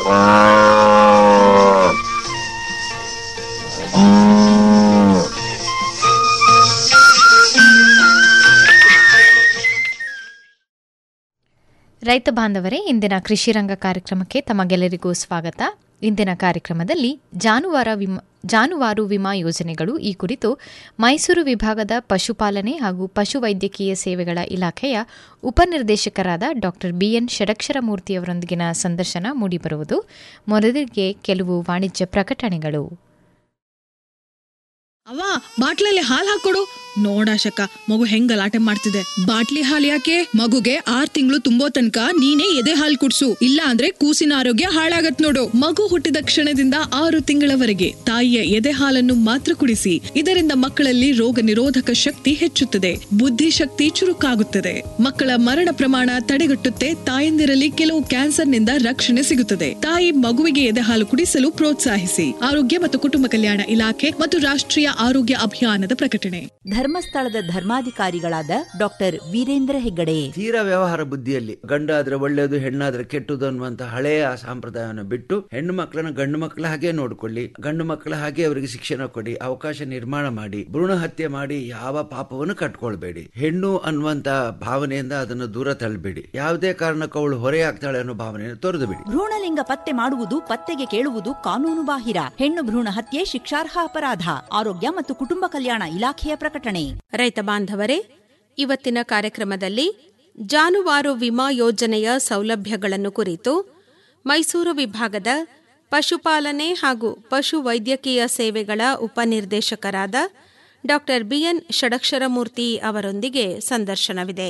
ರೈತ ಬಾಂಧವರೇ ಇಂದಿನ ಕೃಷಿ ರಂಗ ಕಾರ್ಯಕ್ರಮಕ್ಕೆ ತಮಗೆಲ್ಲರಿಗೂ ಸ್ವಾಗತ ಇಂದಿನ ಕಾರ್ಯಕ್ರಮದಲ್ಲಿ ಜಾನುವಾರ ವಿಮಾ ಜಾನುವಾರು ವಿಮಾ ಯೋಜನೆಗಳು ಈ ಕುರಿತು ಮೈಸೂರು ವಿಭಾಗದ ಪಶುಪಾಲನೆ ಹಾಗೂ ಪಶುವೈದ್ಯಕೀಯ ಸೇವೆಗಳ ಇಲಾಖೆಯ ಉಪನಿರ್ದೇಶಕರಾದ ಡಾ ಬಿಎನ್ ಷಡಕ್ಷರಮೂರ್ತಿಯವರೊಂದಿಗಿನ ಸಂದರ್ಶನ ಮೂಡಿಬರುವುದು ಮೊದಲಿಗೆ ಕೆಲವು ವಾಣಿಜ್ಯ ಪ್ರಕಟಣೆಗಳು ಅವ್ವ ಬಾಟ್ಲಲ್ಲಿ ಹಾಲ್ ಹಾಕೊಡು ನೋಡಾಶಕ ಮಗು ಹೆಂಗ್ ಗಲಾಟೆ ಮಾಡ್ತಿದೆ ಬಾಟ್ಲಿ ಹಾಲ್ ಯಾಕೆ ಮಗುಗೆ ಆರ್ ತಿಂಗಳು ತುಂಬೋ ತನಕ ನೀನೇ ಎದೆ ಹಾಲ್ ಕುಡ್ಸು ಇಲ್ಲ ಅಂದ್ರೆ ಕೂಸಿನ ಆರೋಗ್ಯ ಹಾಳಾಗತ್ ನೋಡು ಮಗು ಹುಟ್ಟಿದ ಕ್ಷಣದಿಂದ ಆರು ತಿಂಗಳವರೆಗೆ ತಾಯಿಯ ಎದೆ ಹಾಲನ್ನು ಮಾತ್ರ ಕುಡಿಸಿ ಇದರಿಂದ ಮಕ್ಕಳಲ್ಲಿ ರೋಗ ನಿರೋಧಕ ಶಕ್ತಿ ಹೆಚ್ಚುತ್ತದೆ ಬುದ್ಧಿಶಕ್ತಿ ಚುರುಕಾಗುತ್ತದೆ ಮಕ್ಕಳ ಮರಣ ಪ್ರಮಾಣ ತಡೆಗಟ್ಟುತ್ತೆ ತಾಯಂದಿರಲ್ಲಿ ಕೆಲವು ಕ್ಯಾನ್ಸರ್ನಿಂದ ರಕ್ಷಣೆ ಸಿಗುತ್ತದೆ ತಾಯಿ ಮಗುವಿಗೆ ಎದೆ ಹಾಲು ಕುಡಿಸಲು ಪ್ರೋತ್ಸಾಹಿಸಿ ಆರೋಗ್ಯ ಮತ್ತು ಕುಟುಂಬ ಕಲ್ಯಾಣ ಇಲಾಖೆ ಮತ್ತು ರಾಷ್ಟ್ರೀಯ ಆರೋಗ್ಯ ಅಭಿಯಾನದ ಪ್ರಕಟಣೆ ಧರ್ಮಸ್ಥಳದ ಧರ್ಮಾಧಿಕಾರಿಗಳಾದ ಡಾಕ್ಟರ್ ವೀರೇಂದ್ರ ಹೆಗ್ಗಡೆ ತೀರಾ ವ್ಯವಹಾರ ಬುದ್ಧಿಯಲ್ಲಿ ಗಂಡಾದ್ರೆ ಒಳ್ಳೆಯದು ಹೆಣ್ಣಾದ್ರೆ ಕೆಟ್ಟದು ಅನ್ನುವಂತ ಹಳೆಯ ಸಂಪ್ರದಾಯವನ್ನು ಬಿಟ್ಟು ಹೆಣ್ಣು ಮಕ್ಕಳನ್ನ ಗಂಡು ಮಕ್ಕಳ ಹಾಗೆ ನೋಡ್ಕೊಳ್ಳಿ ಗಂಡು ಮಕ್ಕಳ ಹಾಗೆ ಅವರಿಗೆ ಶಿಕ್ಷಣ ಕೊಡಿ ಅವಕಾಶ ನಿರ್ಮಾಣ ಮಾಡಿ ಭ್ರೂಣ ಹತ್ಯೆ ಮಾಡಿ ಯಾವ ಪಾಪವನ್ನು ಕಟ್ಕೊಳ್ಬೇಡಿ ಹೆಣ್ಣು ಅನ್ನುವಂತ ಭಾವನೆಯಿಂದ ಅದನ್ನು ದೂರ ತಳ್ಳಬೇಡಿ ಯಾವುದೇ ಕಾರಣಕ್ಕೂ ಅವಳು ಹೊರೆಯಾಗ್ತಾಳೆ ಅನ್ನೋ ಭಾವನೆಯನ್ನು ತೊರೆದು ಬಿಡಿ ಭ್ರೂಣಲಿಂಗ ಪತ್ತೆ ಮಾಡುವುದು ಪತ್ತೆಗೆ ಕೇಳುವುದು ಕಾನೂನು ಬಾಹಿರ ಹೆಣ್ಣು ಭ್ರೂಣ ಹತ್ಯೆ ಶಿಕ್ಷಾರ್ಹ ಅಪರಾಧ ಆರೋಗ್ಯ ಮತ್ತು ಕುಟುಂಬ ಕಲ್ಯಾಣ ಇಲಾಖೆಯ ಪ್ರಕಟಣೆ ರೈತ ಬಾಂಧವರೇ ಇವತ್ತಿನ ಕಾರ್ಯಕ್ರಮದಲ್ಲಿ ಜಾನುವಾರು ವಿಮಾ ಯೋಜನೆಯ ಸೌಲಭ್ಯಗಳನ್ನು ಕುರಿತು ಮೈಸೂರು ವಿಭಾಗದ ಪಶುಪಾಲನೆ ಹಾಗೂ ಪಶು ವೈದ್ಯಕೀಯ ಸೇವೆಗಳ ಉಪನಿರ್ದೇಶಕರಾದ ಡಾ ಬಿಎನ್ ಷಡಕ್ಷರಮೂರ್ತಿ ಅವರೊಂದಿಗೆ ಸಂದರ್ಶನವಿದೆ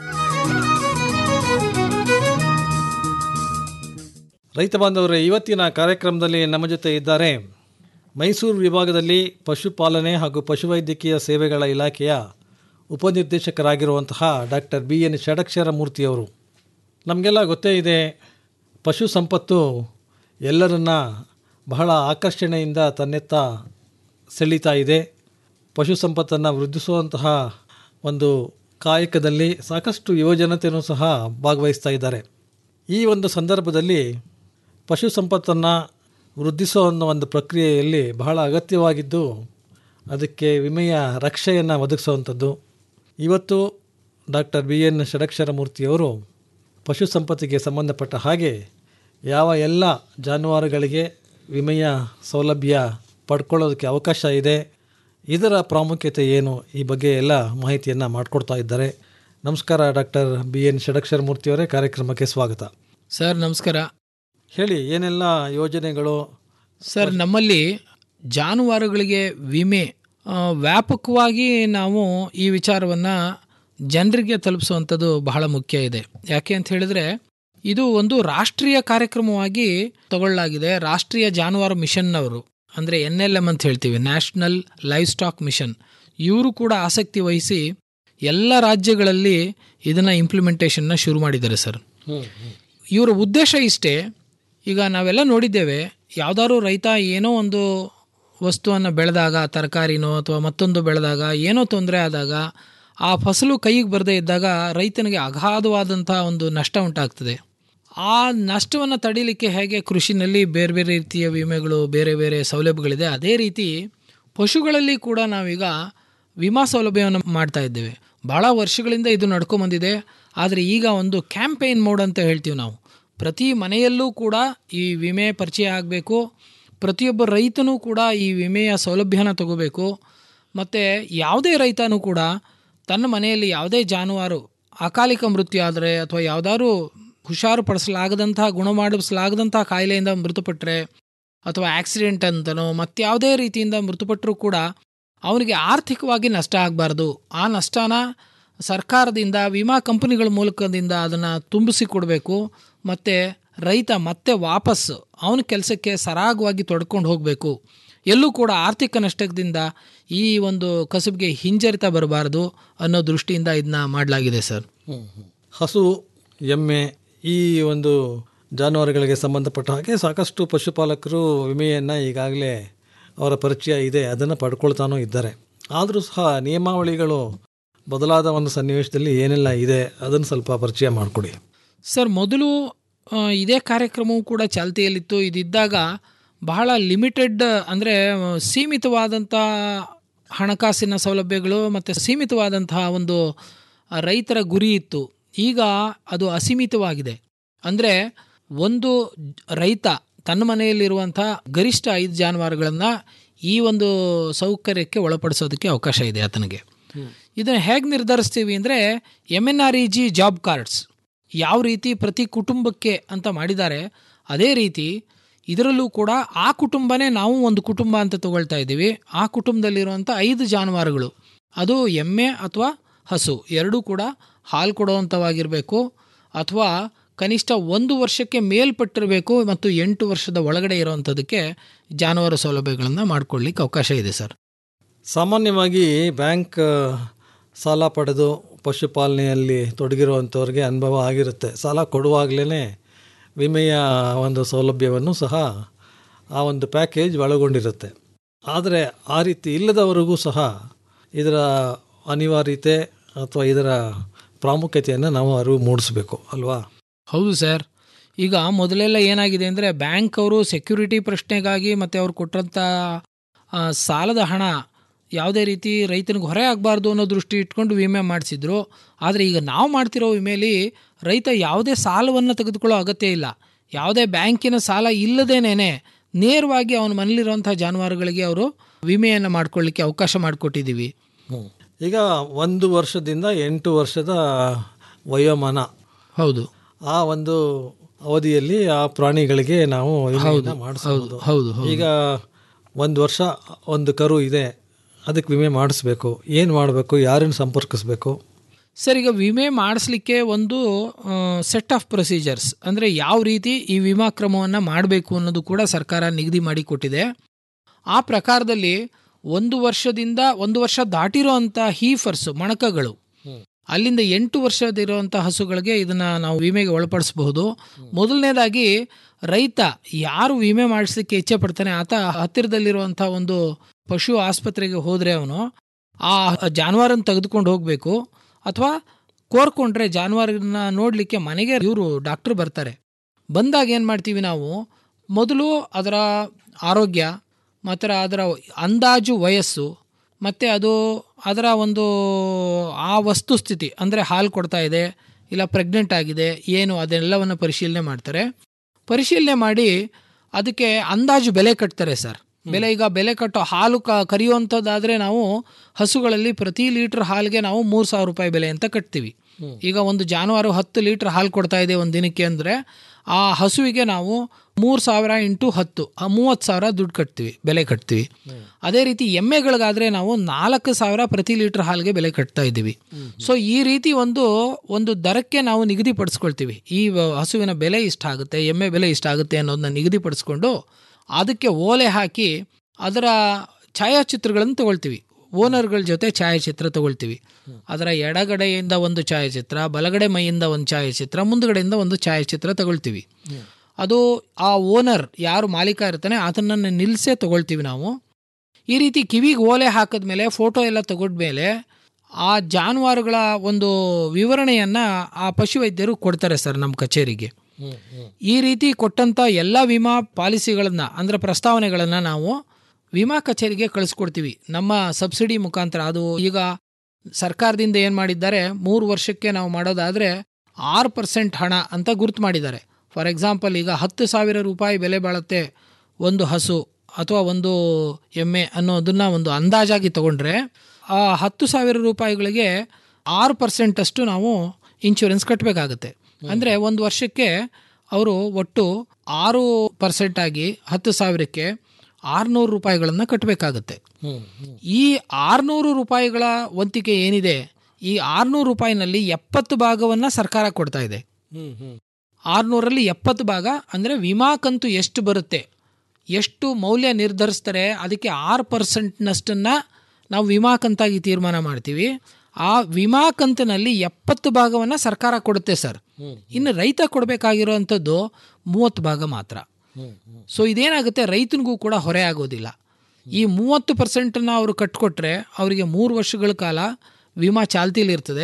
ರೈತ ಬಾಂಧವರೇ ಇವತ್ತಿನ ಕಾರ್ಯಕ್ರಮದಲ್ಲಿ ನಮ್ಮ ಜೊತೆ ಇದ್ದಾರೆ ಮೈಸೂರು ವಿಭಾಗದಲ್ಲಿ ಪಶುಪಾಲನೆ ಹಾಗೂ ಪಶುವೈದ್ಯಕೀಯ ಸೇವೆಗಳ ಇಲಾಖೆಯ ಉಪನಿರ್ದೇಶಕರಾಗಿರುವಂತಹ ಡಾಕ್ಟರ್ ಬಿ ಎನ್ ಷಡಕ್ಷರ ಮೂರ್ತಿಯವರು ನಮಗೆಲ್ಲ ಗೊತ್ತೇ ಇದೆ ಪಶು ಸಂಪತ್ತು ಎಲ್ಲರನ್ನ ಬಹಳ ಆಕರ್ಷಣೆಯಿಂದ ತನ್ನೆತ್ತ ಸೆಳೀತಾ ಇದೆ ಪಶು ಸಂಪತ್ತನ್ನು ವೃದ್ಧಿಸುವಂತಹ ಒಂದು ಕಾಯಕದಲ್ಲಿ ಸಾಕಷ್ಟು ಯುವಜನತೆಯೂ ಸಹ ಭಾಗವಹಿಸ್ತಾ ಇದ್ದಾರೆ ಈ ಒಂದು ಸಂದರ್ಭದಲ್ಲಿ ಪಶು ಸಂಪತ್ತನ್ನು ವೃದ್ಧಿಸೋ ಅನ್ನೋ ಒಂದು ಪ್ರಕ್ರಿಯೆಯಲ್ಲಿ ಬಹಳ ಅಗತ್ಯವಾಗಿದ್ದು ಅದಕ್ಕೆ ವಿಮೆಯ ರಕ್ಷೆಯನ್ನು ಒದಗಿಸುವಂಥದ್ದು ಇವತ್ತು ಡಾಕ್ಟರ್ ಬಿ ಎನ್ ಷಡಕ್ಷರಮೂರ್ತಿಯವರು ಪಶು ಸಂಪತ್ತಿಗೆ ಸಂಬಂಧಪಟ್ಟ ಹಾಗೆ ಯಾವ ಎಲ್ಲ ಜಾನುವಾರುಗಳಿಗೆ ವಿಮೆಯ ಸೌಲಭ್ಯ ಪಡ್ಕೊಳ್ಳೋದಕ್ಕೆ ಅವಕಾಶ ಇದೆ ಇದರ ಪ್ರಾಮುಖ್ಯತೆ ಏನು ಈ ಬಗ್ಗೆ ಎಲ್ಲ ಮಾಹಿತಿಯನ್ನು ಮಾಡಿಕೊಡ್ತಾ ಇದ್ದಾರೆ ನಮಸ್ಕಾರ ಡಾಕ್ಟರ್ ಬಿ ಎನ್ ಷಡಕ್ಷರಮೂರ್ತಿಯವರೇ ಕಾರ್ಯಕ್ರಮಕ್ಕೆ ಸ್ವಾಗತ ಸರ್ ನಮಸ್ಕಾರ ಹೇಳಿ ಏನೆಲ್ಲ ಯೋಜನೆಗಳು ಸರ್ ನಮ್ಮಲ್ಲಿ ಜಾನುವಾರುಗಳಿಗೆ ವಿಮೆ ಆ, ವ್ಯಾಪಕವಾಗಿ ನಾವು ಈ ವಿಚಾರವನ್ನು ಜನರಿಗೆ ತಲುಪಿಸುವಂಥದ್ದು ಬಹಳ ಮುಖ್ಯ ಇದೆ ಯಾಕೆ ಅಂತ ಹೇಳಿದ್ರೆ ಇದು ಒಂದು ರಾಷ್ಟ್ರೀಯ ಕಾರ್ಯಕ್ರಮವಾಗಿ ತಗೊಳ್ಳಲಾಗಿದೆ ರಾಷ್ಟ್ರೀಯ ಜಾನುವಾರು ಮಿಷನ್ನವರು ಅಂದರೆ ಎನ್ ಎಲ್ ಎಮ್ ಅಂತ ಹೇಳ್ತೀವಿ ನ್ಯಾಷನಲ್ ಲೈವ್ ಸ್ಟಾಕ್ ಮಿಷನ್ ಇವರು ಕೂಡ ಆಸಕ್ತಿ ವಹಿಸಿ ಎಲ್ಲ ರಾಜ್ಯಗಳಲ್ಲಿ ಇದನ್ನು ಇಂಪ್ಲಿಮೆಂಟೇಷನ್ನ ಶುರು ಮಾಡಿದ್ದಾರೆ ಸರ್ ಇವರ ಉದ್ದೇಶ ಇಷ್ಟೇ ಈಗ ನಾವೆಲ್ಲ ನೋಡಿದ್ದೇವೆ ಯಾವ್ದಾದ್ರು ರೈತ ಏನೋ ಒಂದು ವಸ್ತುವನ್ನು ಬೆಳೆದಾಗ ತರಕಾರಿನೋ ಅಥವಾ ಮತ್ತೊಂದು ಬೆಳೆದಾಗ ಏನೋ ತೊಂದರೆ ಆದಾಗ ಆ ಫಸಲು ಕೈಗೆ ಬರದೇ ಇದ್ದಾಗ ರೈತನಿಗೆ ಅಗಾಧವಾದಂಥ ಒಂದು ನಷ್ಟ ಉಂಟಾಗ್ತದೆ ಆ ನಷ್ಟವನ್ನು ತಡೀಲಿಕ್ಕೆ ಹೇಗೆ ಕೃಷಿನಲ್ಲಿ ಬೇರೆ ಬೇರೆ ರೀತಿಯ ವಿಮೆಗಳು ಬೇರೆ ಬೇರೆ ಸೌಲಭ್ಯಗಳಿದೆ ಅದೇ ರೀತಿ ಪಶುಗಳಲ್ಲಿ ಕೂಡ ನಾವೀಗ ವಿಮಾ ಸೌಲಭ್ಯವನ್ನು ಮಾಡ್ತಾ ಇದ್ದೇವೆ ಭಾಳ ವರ್ಷಗಳಿಂದ ಇದು ನಡ್ಕೊಂಬಂದಿದೆ ಆದರೆ ಈಗ ಒಂದು ಕ್ಯಾಂಪೇನ್ ಮೋಡ್ ಅಂತ ಹೇಳ್ತೀವಿ ನಾವು ಪ್ರತಿ ಮನೆಯಲ್ಲೂ ಕೂಡ ಈ ವಿಮೆ ಪರಿಚಯ ಆಗಬೇಕು ಪ್ರತಿಯೊಬ್ಬ ರೈತನೂ ಕೂಡ ಈ ವಿಮೆಯ ಸೌಲಭ್ಯನ ತಗೋಬೇಕು ಮತ್ತು ಯಾವುದೇ ರೈತನೂ ಕೂಡ ತನ್ನ ಮನೆಯಲ್ಲಿ ಯಾವುದೇ ಜಾನುವಾರು ಅಕಾಲಿಕ ಮೃತ್ಯು ಆದರೆ ಅಥವಾ ಯಾವುದಾದ್ರು ಹುಷಾರು ಪಡಿಸಲಾಗದಂತಹ ಗುಣಮಾಡಿಸಲಾಗದಂತಹ ಕಾಯಿಲೆಯಿಂದ ಮೃತಪಟ್ಟರೆ ಅಥವಾ ಆಕ್ಸಿಡೆಂಟ್ ಅಂತನೋ ಮತ್ಯಾವುದೇ ರೀತಿಯಿಂದ ಮೃತಪಟ್ಟರೂ ಕೂಡ ಅವನಿಗೆ ಆರ್ಥಿಕವಾಗಿ ನಷ್ಟ ಆಗಬಾರ್ದು ಆ ನಷ್ಟನ ಸರ್ಕಾರದಿಂದ ವಿಮಾ ಕಂಪನಿಗಳ ಮೂಲಕದಿಂದ ಅದನ್ನು ತುಂಬಿಸಿ ಕೊಡಬೇಕು ಮತ್ತು ರೈತ ಮತ್ತೆ ವಾಪಸ್ ಅವನ ಕೆಲಸಕ್ಕೆ ಸರಾಗವಾಗಿ ತೊಡ್ಕೊಂಡು ಹೋಗಬೇಕು ಎಲ್ಲೂ ಕೂಡ ಆರ್ಥಿಕ ನಷ್ಟದಿಂದ ಈ ಒಂದು ಕಸುಬಿಗೆ ಹಿಂಜರಿತ ಬರಬಾರ್ದು ಅನ್ನೋ ದೃಷ್ಟಿಯಿಂದ ಇದನ್ನ ಮಾಡಲಾಗಿದೆ ಸರ್ ಹಸು ಎಮ್ಮೆ ಈ ಒಂದು ಜಾನುವಾರುಗಳಿಗೆ ಸಂಬಂಧಪಟ್ಟ ಹಾಗೆ ಸಾಕಷ್ಟು ಪಶುಪಾಲಕರು ವಿಮೆಯನ್ನು ಈಗಾಗಲೇ ಅವರ ಪರಿಚಯ ಇದೆ ಅದನ್ನು ಪಡ್ಕೊಳ್ತಾನೂ ಇದ್ದಾರೆ ಆದರೂ ಸಹ ನಿಯಮಾವಳಿಗಳು ಬದಲಾದ ಒಂದು ಸನ್ನಿವೇಶದಲ್ಲಿ ಏನೆಲ್ಲ ಇದೆ ಅದನ್ನು ಸ್ವಲ್ಪ ಪರಿಚಯ ಮಾಡಿಕೊಡಿ ಸರ್ ಮೊದಲು ಆ, ಇದೇ ಕಾರ್ಯಕ್ರಮವು ಕೂಡ ಚಾಲ್ತಿಯಲ್ಲಿತ್ತು ಇದಿದ್ದಾಗ ಬಹಳ ಲಿಮಿಟೆಡ್ ಅಂದರೆ ಸೀಮಿತವಾದಂಥ ಹಣಕಾಸಿನ ಸೌಲಭ್ಯಗಳು ಮತ್ತು ಸೀಮಿತವಾದಂತಹ ಒಂದು ಆ, ರೈತರ ಗುರಿ ಇತ್ತು ಈಗ ಅದು ಅಸೀಮಿತವಾಗಿದೆ ಅಂದರೆ ಒಂದು ರೈತ ತನ್ನ ಮನೆಯಲ್ಲಿರುವಂಥ ಗರಿಷ್ಠ ಐದು ಜಾನುವಾರುಗಳನ್ನು ಈ ಒಂದು ಸೌಕರ್ಯಕ್ಕೆ ಒಳಪಡಿಸೋದಕ್ಕೆ ಅವಕಾಶ ಇದೆ ಆತನಿಗೆ ಇದನ್ನು ಹೇಗೆ ನಿರ್ಧರಿಸ್ತೀವಿ ಅಂದರೆ M N R E G job cards ಯಾವ ರೀತಿ ಪ್ರತಿ ಕುಟುಂಬಕ್ಕೆ ಅಂತ ಮಾಡಿದ್ದಾರೆ ಅದೇ ರೀತಿ ಇದರಲ್ಲೂ ಕೂಡ ಆ ಕುಟುಂಬನೇ ನಾವು ಒಂದು ಕುಟುಂಬ ಅಂತ ತಗೊಳ್ತಾ ಇದ್ದೀವಿ ಆ ಕುಟುಂಬದಲ್ಲಿರುವಂಥ ಐದು ಜಾನುವಾರುಗಳು ಅದು ಎಮ್ಮೆ ಅಥವಾ ಹಸು ಎರಡೂ ಕೂಡ ಹಾಲು ಕೊಡುವಂಥವಾಗಿರಬೇಕು ಅಥವಾ ಕನಿಷ್ಠ ಒಂದು ವರ್ಷಕ್ಕೆ ಮೇಲ್ಪಟ್ಟಿರಬೇಕು ಮತ್ತು ಎಂಟು ವರ್ಷದ ಒಳಗಡೆ ಇರುವಂಥದ್ದಕ್ಕೆ ಜಾನುವಾರು ಸೌಲಭ್ಯಗಳನ್ನು ಮಾಡ್ಕೊಳ್ಳಿಕ್ಕೆ ಅವಕಾಶ ಇದೆ ಸರ್ ಸಾಮಾನ್ಯವಾಗಿ ಬ್ಯಾಂಕ್ ಸಾಲ ಪಡೆದು ಪಶುಪಾಲನೆಯಲ್ಲಿ ತೊಡಗಿರುವಂಥವ್ರಿಗೆ ಅನುಭವ ಆಗಿರುತ್ತೆ ಸಾಲ ಕೊಡುವಾಗಲೇ ವಿಮೆಯ ಒಂದು ಸೌಲಭ್ಯವನ್ನು ಸಹ ಆ ಒಂದು ಪ್ಯಾಕೇಜ್ ಒಳಗೊಂಡಿರುತ್ತೆ ಆದರೆ ಆ ರೀತಿ ಇಲ್ಲದವರಿಗೂ ಸಹ ಇದರ ಅನಿವಾರ್ಯತೆ ಅಥವಾ ಇದರ ಪ್ರಾಮುಖ್ಯತೆಯನ್ನು ನಾವು ಅರಿವು ಮೂಡಿಸ್ಬೇಕು ಅಲ್ವಾ ಹೌದು ಸರ್ ಈಗ ಮೊದಲೆಲ್ಲ ಏನಾಗಿದೆ ಅಂದರೆ ಬ್ಯಾಂಕ್ ಅವರು ಸೆಕ್ಯೂರಿಟಿ ಪ್ರಶ್ನೆಗಾಗಿ ಮತ್ತು ಅವ್ರು ಕೊಟ್ಟಂಥ ಆ, ಸಾಲದ ಹಣ ಯಾವುದೇ ರೀತಿ ರೈತನಿಗೆ ಹೊರೆ ಆಗಬಾರ್ದು ಅನ್ನೋ ದೃಷ್ಟಿ ಇಟ್ಕೊಂಡು ವಿಮೆ ಮಾಡಿಸಿದ್ರು ಆದರೆ ಈಗ ನಾವು ಮಾಡ್ತಿರೋ ವಿಮೆಯಲ್ಲಿ ರೈತ ಯಾವುದೇ ಸಾಲವನ್ನು ತೆಗೆದುಕೊಳ್ಳೋ ಅಗತ್ಯ ಇಲ್ಲ ಯಾವುದೇ ಬ್ಯಾಂಕಿನ ಸಾಲ ಇಲ್ಲದೇನೆ ನೇರವಾಗಿ ಅವನ ಮನೇಲಿರುವಂಥ ಜಾನುವಾರುಗಳಿಗೆ ಅವರು ವಿಮೆಯನ್ನು ಮಾಡ್ಕೊಳ್ಳಿಕ್ಕೆ ಅವಕಾಶ ಮಾಡಿಕೊಟ್ಟಿದ್ದೀವಿ ಈಗ ಒಂದು ವರ್ಷದಿಂದ ಎಂಟು ವರ್ಷದ ವಯೋಮಾನ ಹೌದು ಆ ಒಂದು ಅವಧಿಯಲ್ಲಿ ಆ ಪ್ರಾಣಿಗಳಿಗೆ ನಾವು ವಿಮೆಯನ್ನ ಮಾಡಿಸಬಹುದು ಹೌದು ಹೌದು ಈಗ ಒಂದು ವರ್ಷ ಒಂದು ಕರು ಇದೆ ಅದಕ್ಕೆ ವಿಮೆ ಮಾಡಿಸ್ಬೇಕು ಏನು ಮಾಡಬೇಕು ಯಾರನ್ನು ಸಂಪರ್ಕಿಸ್ಬೇಕು ಸರ್ ಈಗ ವಿಮೆ ಮಾಡಿಸ್ಲಿಕ್ಕೆ ಒಂದು ಸೆಟ್ ಆಫ್ ಪ್ರೊಸೀಜರ್ಸ್ ಅಂದರೆ ಯಾವ ರೀತಿ ಈ ವಿಮಾ ಕ್ರಮವನ್ನು ಮಾಡಬೇಕು ಅನ್ನೋದು ಕೂಡ ಸರ್ಕಾರ ನಿಗದಿ ಮಾಡಿ ಕೊಟ್ಟಿದೆ ಆ ಪ್ರಕಾರದಲ್ಲಿ ಒಂದು ವರ್ಷದಿಂದ ಒಂದು ವರ್ಷ ದಾಟಿರೋ ಅಂಥ ಹೀಫರ್ಸ್ ಮಣಕಗಳು ಅಲ್ಲಿಂದ ಎಂಟು ವರ್ಷದಿರುವಂಥ ಹಸುಗಳಿಗೆ ಇದನ್ನು ನಾವು ವಿಮೆಗೆ ಒಳಪಡಿಸಬಹುದು ಮೊದಲನೇದಾಗಿ ರೈತ ಯಾರು ವಿಮೆ ಮಾಡಿಸ್ಲಿಕ್ಕೆ ಇಚ್ಛೆ ಪಡ್ತಾನೆ ಆತ ಹತ್ತಿರದಲ್ಲಿರುವಂಥ ಒಂದು ಪಶು ಆಸ್ಪತ್ರೆಗೆ ಹೋದರೆ ಅವನು ಆ ಜಾನುವಾರನ್ನು ತೆಗೆದುಕೊಂಡು ಹೋಗಬೇಕು ಅಥವಾ ಕೋರ್ಕೊಂಡ್ರೆ ಜಾನುವಾರನ್ನ ನೋಡಲಿಕ್ಕೆ ಮನೆಗೆ ಇವರು ಡಾಕ್ಟ್ರು ಬರ್ತಾರೆ ಬಂದಾಗ ಏನು ಮಾಡ್ತೀವಿ ನಾವು ಮೊದಲು ಅದರ ಆರೋಗ್ಯ ಮತ್ತು ಅದರ ಅಂದಾಜು ವಯಸ್ಸು ಮತ್ತು ಅದು ಅದರ ಒಂದು ಆ ವಸ್ತುಸ್ಥಿತಿ ಅಂದರೆ ಹಾಲು ಕೊಡ್ತಾ ಇದೆ ಇಲ್ಲ ಪ್ರೆಗ್ನೆಂಟ್ ಆಗಿದೆ ಏನು ಅದೆಲ್ಲವನ್ನು ಪರಿಶೀಲನೆ ಮಾಡ್ತಾರೆ ಪರಿಶೀಲನೆ ಮಾಡಿ ಅದಕ್ಕೆ ಅಂದಾಜು ಬೆಲೆ ಕಟ್ತಾರೆ ಸರ್ ಬೆಲೆ ಈಗ ಬೆಲೆ ಕಟ್ಟೋ ಹಾಲು ಕ ಕರಿಯುವಂಥದ್ದಾದರೆ ನಾವು ಹಸುಗಳಲ್ಲಿ ಪ್ರತಿ ಲೀಟ್ರ್ ಹಾಲಿಗೆ ನಾವು ಮೂರು ಸಾವಿರ ರೂಪಾಯಿ ಬೆಲೆ ಅಂತ ಕಟ್ತೀವಿ ಈಗ ಒಂದು ಜಾನುವಾರು ಹತ್ತು ಲೀಟ್ರ್ ಹಾಲು ಕೊಡ್ತಾ ಇದೆ ಒಂದು ದಿನಕ್ಕೆ ಅಂದರೆ ಆ ಹಸುವಿಗೆ ನಾವು ಮೂರು ಸಾವಿರ ಇಂಟು ಹತ್ತು ಆ ಮೂವತ್ತು ಸಾವಿರ ದುಡ್ಡು ಕಟ್ತೀವಿ ಬೆಲೆ ಕಟ್ತೀವಿ ಅದೇ ರೀತಿ ಎಮ್ಮೆಗಳಿಗಾದರೆ ನಾವು ನಾಲ್ಕು ಸಾವಿರ ಪ್ರತಿ ಲೀಟ್ರ್ ಹಾಲಿಗೆ ಬೆಲೆ ಕಟ್ತಾ ಇದ್ದೀವಿ ಸೊ ಈ ರೀತಿ ಒಂದು ಒಂದು ದರಕ್ಕೆ ನಾವು ನಿಗದಿಪಡಿಸ್ಕೊಳ್ತೀವಿ ಈ ವ- ಹಸುವಿನ ಬೆಲೆ ಇಷ್ಟ ಆಗುತ್ತೆ ಎಮ್ಮೆ ಬೆಲೆ ಇಷ್ಟ ಆಗುತ್ತೆ ಅನ್ನೋದನ್ನ ನಿಗದಿಪಡಿಸ್ಕೊಂಡು ಅದಕ್ಕೆ ಓಲೆ ಹಾಕಿ ಅದರ ಛಾಯಾಚಿತ್ರಗಳನ್ನು ತಗೊಳ್ತೀವಿ ಓನರ್ಗಳ ಜೊತೆ ಛಾಯಾಚಿತ್ರ ತಗೊಳ್ತೀವಿ ಅದರ ಎಡಗಡೆಯಿಂದ ಒಂದು ಛಾಯಾಚಿತ್ರ ಬಲಗಡೆ ಮೈಯಿಂದ ಒಂದು ಛಾಯಾಚಿತ್ರ ಮುಂದುಗಡೆಯಿಂದ ಒಂದು ಛಾಯಾಚಿತ್ರ ತಗೊಳ್ತೀವಿ ಅದು ಆ ಓನರ್ ಯಾರು ಮಾಲೀಕ ಇರ್ತಾನೆ ಅದನ್ನು ನಿಲ್ಲಿಸೇ ತಗೊಳ್ತೀವಿ ನಾವು ಈ ರೀತಿ ಕಿವಿಗೆ ಓಲೆ ಹಾಕಿದ್ಮೇಲೆ ಫೋಟೋ ಎಲ್ಲ ತಗೊಂಡ್ಮೇಲೆ ಆ ಜಾನುವಾರುಗಳ ಒಂದು ವಿವರಣೆಯನ್ನು ಆ ಪಶುವೈದ್ಯರು ಕೊಡ್ತಾರೆ ಸರ್ ನಮ್ಮ ಕಚೇರಿಗೆ ಈ ರೀತಿ ಕೊಟ್ಟಂಥ ಎಲ್ಲ ವಿಮಾ ಪಾಲಿಸಿಗಳನ್ನು ಅಂದರೆ ಪ್ರಸ್ತಾವನೆಗಳನ್ನು ನಾವು ವಿಮಾ ಕಚೇರಿಗೆ ಕಳಿಸ್ಕೊಡ್ತೀವಿ ನಮ್ಮ ಸಬ್ಸಿಡಿ ಮುಖಾಂತರ ಅದು ಈಗ ಸರ್ಕಾರದಿಂದ ಏನು ಮಾಡಿದ್ದಾರೆ ಮೂರು ವರ್ಷಕ್ಕೆ ನಾವು ಮಾಡೋದಾದರೆ ಆರು ಪರ್ಸೆಂಟ್ ಹಣ ಅಂತ ಗುರುತು ಮಾಡಿದ್ದಾರೆ ಫಾರ್ ಎಕ್ಸಾಂಪಲ್ ಈಗ ಹತ್ತು ಸಾವಿರ ರೂಪಾಯಿ ಬೆಲೆ ಬಾಳುತ್ತೆ ಒಂದು ಹಸು ಅಥವಾ ಒಂದು ಎಮ್ಮೆ ಅನ್ನೋದನ್ನ ಒಂದು ಅಂದಾಜಾಗಿ ತಗೊಂಡ್ರೆ ಆ ಹತ್ತು ಸಾವಿರ ರೂಪಾಯಿಗಳಿಗೆ ಆರು ಪರ್ಸೆಂಟ್ ಅಷ್ಟು ನಾವು ಇನ್ಶೂರೆನ್ಸ್ ಕಟ್ಟಬೇಕಾಗತ್ತೆ ಅಂದರೆ ಒಂದು ವರ್ಷಕ್ಕೆ ಅವರು ಒಟ್ಟು ಆರು ಪರ್ಸೆಂಟ್ ಆಗಿ ಹತ್ತು ಸಾವಿರಕ್ಕೆ ಆರುನೂರು ರೂಪಾಯಿಗಳನ್ನು ಕಟ್ಟಬೇಕಾಗತ್ತೆ ಈ ಆರುನೂರು ರೂಪಾಯಿಗಳ ವಂತಿಕೆ ಏನಿದೆ ಈ ಆರುನೂರು ರೂಪಾಯಿನಲ್ಲಿ ಎಪ್ಪತ್ತು ಭಾಗವನ್ನು ಸರ್ಕಾರ ಕೊಡ್ತಾ ಇದೆ ಆರುನೂರಲ್ಲಿ ಎಪ್ಪತ್ತು ಭಾಗ ಅಂದರೆ ವಿಮಾ ಕಂತು ಎಷ್ಟು ಬರುತ್ತೆ ಎಷ್ಟು ಮೌಲ್ಯ ನಿರ್ಧರಿಸ್ತಾರೆ ಅದಕ್ಕೆ ಆರು ಪರ್ಸೆಂಟ್ನಷ್ಟನ್ನು ನಾವು ವಿಮಾ ಕಂತಾಗಿ ತೀರ್ಮಾನ ಮಾಡ್ತೀವಿ ಆ ವಿಮಾ ಕಂತಿನಲ್ಲಿ ಎಪ್ಪತ್ತು ಭಾಗವನ್ನು ಸರ್ಕಾರ ಕೊಡುತ್ತೆ ಸರ್ ಇನ್ನು ರೈತ ಕೊಡಬೇಕಾಗಿರುವಂಥದ್ದು ಮೂವತ್ತು ಭಾಗ ಮಾತ್ರ ಸೊ ಇದೇನಾಗುತ್ತೆ ರೈತನಿಗೂ ಕೂಡ ಹೊರೆ ಆಗೋದಿಲ್ಲ ಈ ಮೂವತ್ತು ಪರ್ಸೆಂಟನ್ನು ಅವರು ಕಟ್ಕೊಟ್ರೆ ಅವರಿಗೆ ಮೂರು ವರ್ಷಗಳ ಕಾಲ ವಿಮಾ ಚಾಲ್ತಿಲಿರ್ತದೆ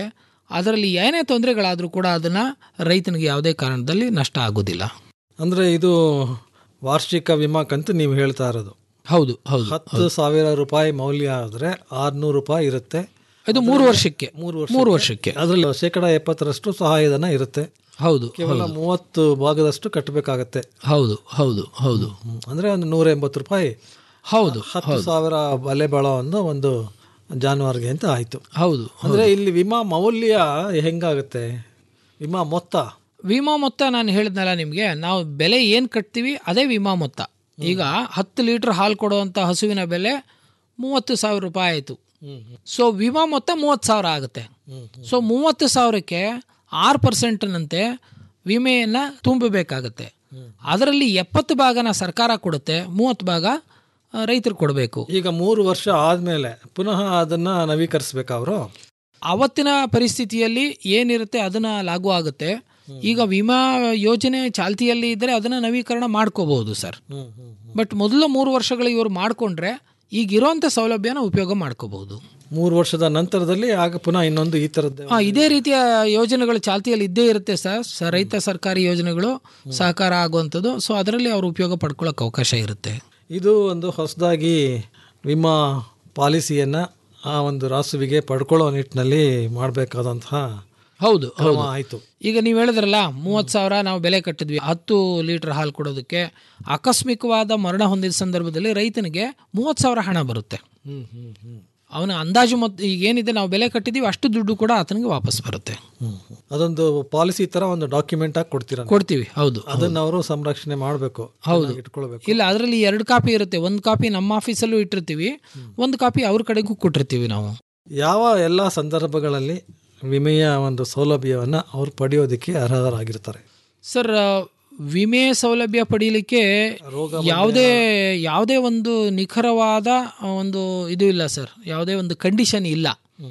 ಅದರಲ್ಲಿ ಏನೇ ತೊಂದರೆಗಳಾದರೂ ಕೂಡ ಅದನ್ನು ರೈತನಿಗೆ ಯಾವುದೇ ಕಾರಣದಲ್ಲಿ ನಷ್ಟ ಆಗೋದಿಲ್ಲ ಅಂದರೆ ಇದು ವಾರ್ಷಿಕ ವಿಮಾ ಕಂತು ನೀವು ಹೇಳ್ತಾ ಇರೋದು ಹೌದು ಹೌದು ಹತ್ತು ಸಾವಿರ ರೂಪಾಯಿ ಮೌಲ್ಯ ಆದರೆ ಆರುನೂರು ರೂಪಾಯಿ ಇರುತ್ತೆ ಇದು ಮೂರು ವರ್ಷಕ್ಕೆ ಮೂರು ವರ್ಷ ಮೂರು ವರ್ಷಕ್ಕೆ ಅದರಲ್ಲಿ ಶೇಕಡ ಎಪ್ಪತ್ತರಷ್ಟು ಸಹಾಯಧನ ಇರುತ್ತೆ ಹೌದು ಕೇವಲ ಮೂವತ್ತು ಭಾಗದಷ್ಟು ಕಟ್ಟಬೇಕಾಗತ್ತೆ ಹೌದು ಹೌದು ಹೌದು ಅಂದರೆ ಒಂದು ನೂರ ಎಂಬತ್ತು ರೂಪಾಯಿ ಹೌದು ಹತ್ತು ಸಾವಿರ ಬಲೆ ಬಾಳೋ ಒಂದು ಒಂದು ಜಾನುವಾರಿಗೆ ಅಂತ ಆಯಿತು ಹೌದು ಅಂದರೆ ಇಲ್ಲಿ ವಿಮಾ ಮೌಲ್ಯ ಹೆಂಗಾಗುತ್ತೆ ವಿಮಾ ಮೊತ್ತ ವಿಮಾ ಮೊತ್ತ ನಾನು ಹೇಳಿದ್ನಲ್ಲ ನಿಮಗೆ ನಾವು ಬೆಲೆ ಏನು ಕಟ್ತೀವಿ ಅದೇ ವಿಮಾ ಮೊತ್ತ ಈಗ ಹತ್ತು ಲೀಟ್ರ್ ಹಾಲು ಕೊಡುವಂಥ ಹಸುವಿನ ಬೆಲೆ ಮೂವತ್ತು ಸಾವಿರ ರೂಪಾಯಿ ಆಯಿತು ಸೊ ವಿಮಾ ಮೊತ್ತ ಮೂವತ್ತು ಸಾವಿರ ಆಗುತ್ತೆ ಸೊ ಮೂವತ್ತು ಸಾವಿರಕ್ಕೆ ಆರು ಪರ್ಸೆಂಟ್ನಂತೆ ವಿಮೆಯನ್ನು ತುಂಬಬೇಕಾಗತ್ತೆ ಅದರಲ್ಲಿ ಎಪ್ಪತ್ತು ಭಾಗನ ಸರ್ಕಾರ ಕೊಡುತ್ತೆ ಮೂವತ್ತು ಭಾಗ ರೈತರು ಕೊಡಬೇಕು ಈಗ ಮೂರು ವರ್ಷ ಆದಮೇಲೆ ಪುನಃ ಅದನ್ನು ನವೀಕರಿಸ್ಬೇಕಾ ಅವರು ಅವತ್ತಿನ ಪರಿಸ್ಥಿತಿಯಲ್ಲಿ ಏನಿರುತ್ತೆ ಅದನ್ನ ಲಾಗು ಆಗುತ್ತೆ ಈಗ ವಿಮಾ ಯೋಜನೆ ಚಾಲ್ತಿಯಲ್ಲಿ ಇದ್ದರೆ ಅದನ್ನ ನವೀಕರಣ ಮಾಡ್ಕೋಬಹುದು ಸರ್ ಬಟ್ ಮೊದಲ ಮೂರು ವರ್ಷಗಳು ಇವರು ಮಾಡಿಕೊಂಡ್ರೆ ಈಗ ಇರೋಂಥ ಸೌಲಭ್ಯನ ಉಪಯೋಗ ಮಾಡ್ಕೋಬಹುದು ಮೂರು ವರ್ಷದ ನಂತರದಲ್ಲಿ ಆಗ ಪುನಃ ಇನ್ನೊಂದು ಈ ಥರದ್ದು ಹಾ ಇದೇ ರೀತಿಯ ಯೋಜನೆಗಳು ಚಾಲ್ತಿಯಲ್ಲಿ ಇದ್ದೇ ಇರುತ್ತೆ ಸರ್ ಸ- ರೈತ ಸರ್ಕಾರಿ ಯೋಜನೆಗಳು ಸಹಕಾರ ಆಗುವಂಥದ್ದು ಸೊ ಅದರಲ್ಲಿ ಅವರು ಉಪಯೋಗ ಪಡ್ಕೊಳ್ಳೋಕೆ ಅವಕಾಶ ಇರುತ್ತೆ ಇದು ಒಂದು ಹೊಸದಾಗಿ ವಿಮಾ ಪಾಲಿಸಿಯನ್ನು ಆ ಒಂದು ರಾಸುವಿಗೆ ಪಡ್ಕೊಳ್ಳೋ ನಿಟ್ಟಿನಲ್ಲಿ ಮಾಡಬೇಕಾದಂತಹ ಹೌದು ಕ್ರಮ ಹೌದು ಆಯಿತು ಈಗ ನೀವು ಹೇಳಿದ್ರಲ್ಲ ಮೂವತ್ತು ಸಾವಿರ ನಾವು ಬೆಲೆ ಕಟ್ಟಿದ್ವಿ ಹತ್ತು ಲೀಟರ್ ಹಾಲು ಕೊಡೋದಕ್ಕೆ ಆಕಸ್ಮಿಕವಾದ ಮರಣ ಹೊಂದಿದ ಸಂದರ್ಭದಲ್ಲಿ ರೈತನಿಗೆ ಮೂವತ್ತು ಸಾವಿರ ಹಣ ಬರುತ್ತೆ ಅವನ ಅಂದಾಜು ಮೊತ್ತ ಈಗ ಏನಿದೆ ನಾವು ಬೆಲೆ ಕಟ್ಟಿದ್ದೀವಿ ಅಷ್ಟು ದುಡ್ಡು ಕೂಡ ಆತನಿಗೆ ವಾಪಸ್ ಬರುತ್ತೆ ಅದೊಂದು ಪಾಲಿಸಿ ಥರ ಒಂದು ಡಾಕ್ಯುಮೆಂಟ್ ಆಗಿ ಕೊಡ್ತೀರ ಕೊಡ್ತೀವಿ ಹೌದು ಅದನ್ನು ಅವರು ಸಂರಕ್ಷಣೆ ಮಾಡಬೇಕು ಹೌದು ಇಟ್ಕೊಳ್ಬೇಕು ಇಲ್ಲ ಅದರಲ್ಲಿ ಎರಡು ಕಾಪಿ ಇರುತ್ತೆ ಒಂದು ಕಾಪಿ ನಮ್ಮ ಆಫೀಸಲ್ಲೂ ಇಟ್ಟಿರ್ತೀವಿ ಒಂದು ಕಾಪಿ ಅವ್ರ ಕಡೆಗೂ ಕೊಟ್ಟಿರ್ತೀವಿ ನಾವು ಯಾವ ಎಲ್ಲ ಸಂದರ್ಭಗಳಲ್ಲಿ ವಿಮೆಯ ಒಂದು ಸೌಲಭ್ಯವನ್ನು ಅವರು ಪಡೆಯೋದಕ್ಕೆ ಅರ್ಹರಾಗಿರ್ತಾರೆ ಸರ್ ವಿಮೆ ಸೌಲಭ್ಯ ಪಡೀಲಿಕ್ಕೆ ಯಾವುದೇ ಯಾವುದೇ ಒಂದು ನಿಖರವಾದ ಆ, ಒಂದು ಇದು ಇಲ್ಲ ಸರ್ ಯಾವುದೇ ಒಂದು ಕಂಡೀಷನ್ ಇಲ್ಲ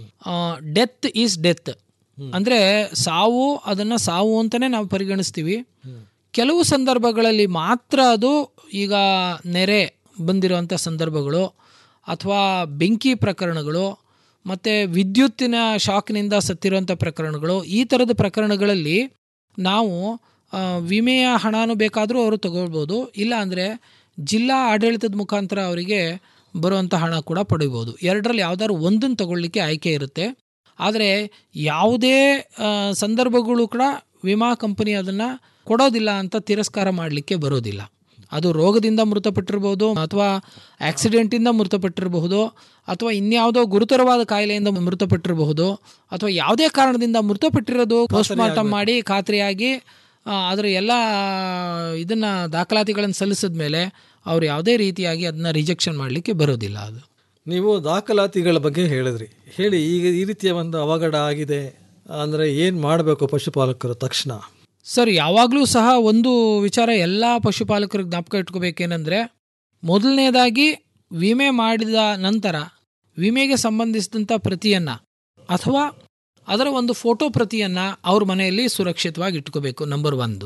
ಡೆತ್ ಈಸ್ ಡೆತ್ ಅಂದರೆ ಸಾವು ಅದನ್ನು ಸಾವು ಅಂತಲೇ ನಾವು ಪರಿಗಣಿಸ್ತೀವಿ ಕೆಲವು ಸಂದರ್ಭಗಳಲ್ಲಿ ಮಾತ್ರ ಅದು ಈಗ ನೆರೆ ಬಂದಿರುವಂಥ ಸಂದರ್ಭಗಳು ಅಥವಾ ಬೆಂಕಿ ಪ್ರಕರಣಗಳು ಮತ್ತು ವಿದ್ಯುತ್ತಿನ ಶಾಕ್ನಿಂದ ಸತ್ತಿರುವಂಥ ಪ್ರಕರಣಗಳು ಈ ಥರದ ಪ್ರಕರಣಗಳಲ್ಲಿ ನಾವು ಆ, ವಿಮೆಯ ಹಣನೂ ಬೇಕಾದರೂ ಅವರು ತಗೊಳ್ಬೋದು ಇಲ್ಲ ಅಂದರೆ ಜಿಲ್ಲಾ ಆಡಳಿತದ ಮುಖಾಂತರ ಅವರಿಗೆ ಬರುವಂಥ ಹಣ ಕೂಡ ಪಡಿಬೋದು ಎರಡರಲ್ಲಿ ಯಾವ್ದಾದ್ರು ಒಂದನ್ನು ತಗೊಳ್ಳಿಕ್ಕೆ ಆಯ್ಕೆ ಇರುತ್ತೆ ಆದರೆ ಯಾವುದೇ ಆ, ಸಂದರ್ಭಗಳು ಕೂಡ ವಿಮಾ ಕಂಪನಿ ಅದನ್ನು ಕೊಡೋದಿಲ್ಲ ಅಂತ ತಿರಸ್ಕಾರ ಮಾಡಲಿಕ್ಕೆ ಬರೋದಿಲ್ಲ ಅದು ರೋಗದಿಂದ ಮೃತಪಟ್ಟಿರ್ಬೋದು ಅಥವಾ ಆಕ್ಸಿಡೆಂಟಿಂದ ಮೃತಪಟ್ಟಿರಬಹುದು ಅಥವಾ ಇನ್ಯಾವುದೋ ಗುರುತರವಾದ ಕಾಯಿಲೆಯಿಂದ ಮೃತಪಟ್ಟಿರಬಹುದು ಅಥವಾ ಯಾವುದೇ ಕಾರಣದಿಂದ ಮೃತಪಟ್ಟಿರೋದು ಪೋಸ್ಟ್ಮಾರ್ಟಮ್ ಮಾಡಿ ಖಾತ್ರಿಯಾಗಿ ಆ, ಅದರ ಎಲ್ಲ ಇದನ್ನ ದಾಖಲಾತಿಗಳನ್ನು ಸಲ್ಲಿಸಿದ ಮೇಲೆ ಅವ್ರು ಯಾವುದೇ ರೀತಿಯಾಗಿ ಅದನ್ನ ರಿಜೆಕ್ಷನ್ ಮಾಡಲಿಕ್ಕೆ ಬರೋದಿಲ್ಲ ಅದು ನೀವು ದಾಖಲಾತಿಗಳ ಬಗ್ಗೆ ಹೇಳಿದ್ರಿ ಹೇಳಿ ಈಗ ಈ ರೀತಿಯ ಒಂದು ಅವಘಡ ಆಗಿದೆ ಅಂದರೆ ಏನು ಮಾಡಬೇಕು ಪಶುಪಾಲಕರು ತಕ್ಷಣ ಸರ್ ಯಾವಾಗಲೂ ಸಹ ಒಂದು ವಿಚಾರ ಎಲ್ಲ ಪಶುಪಾಲಕರಿಗೆ ಜ್ಞಾಪಕ ಇಟ್ಕೋಬೇಕೇನೆಂದರೆ ಮೊದಲನೇದಾಗಿ ವಿಮೆ ಮಾಡಿದ ನಂತರ ವಿಮೆಗೆ ಸಂಬಂಧಿಸಿದಂಥ ಪ್ರತಿಯನ್ನು ಅಥವಾ ಅದರ ಒಂದು ಫೋಟೋ ಪ್ರತಿಯನ್ನು ಅವ್ರ ಮನೆಯಲ್ಲಿ ಸುರಕ್ಷಿತವಾಗಿ ಇಟ್ಕೋಬೇಕು ನಂಬರ್ ಒಂದು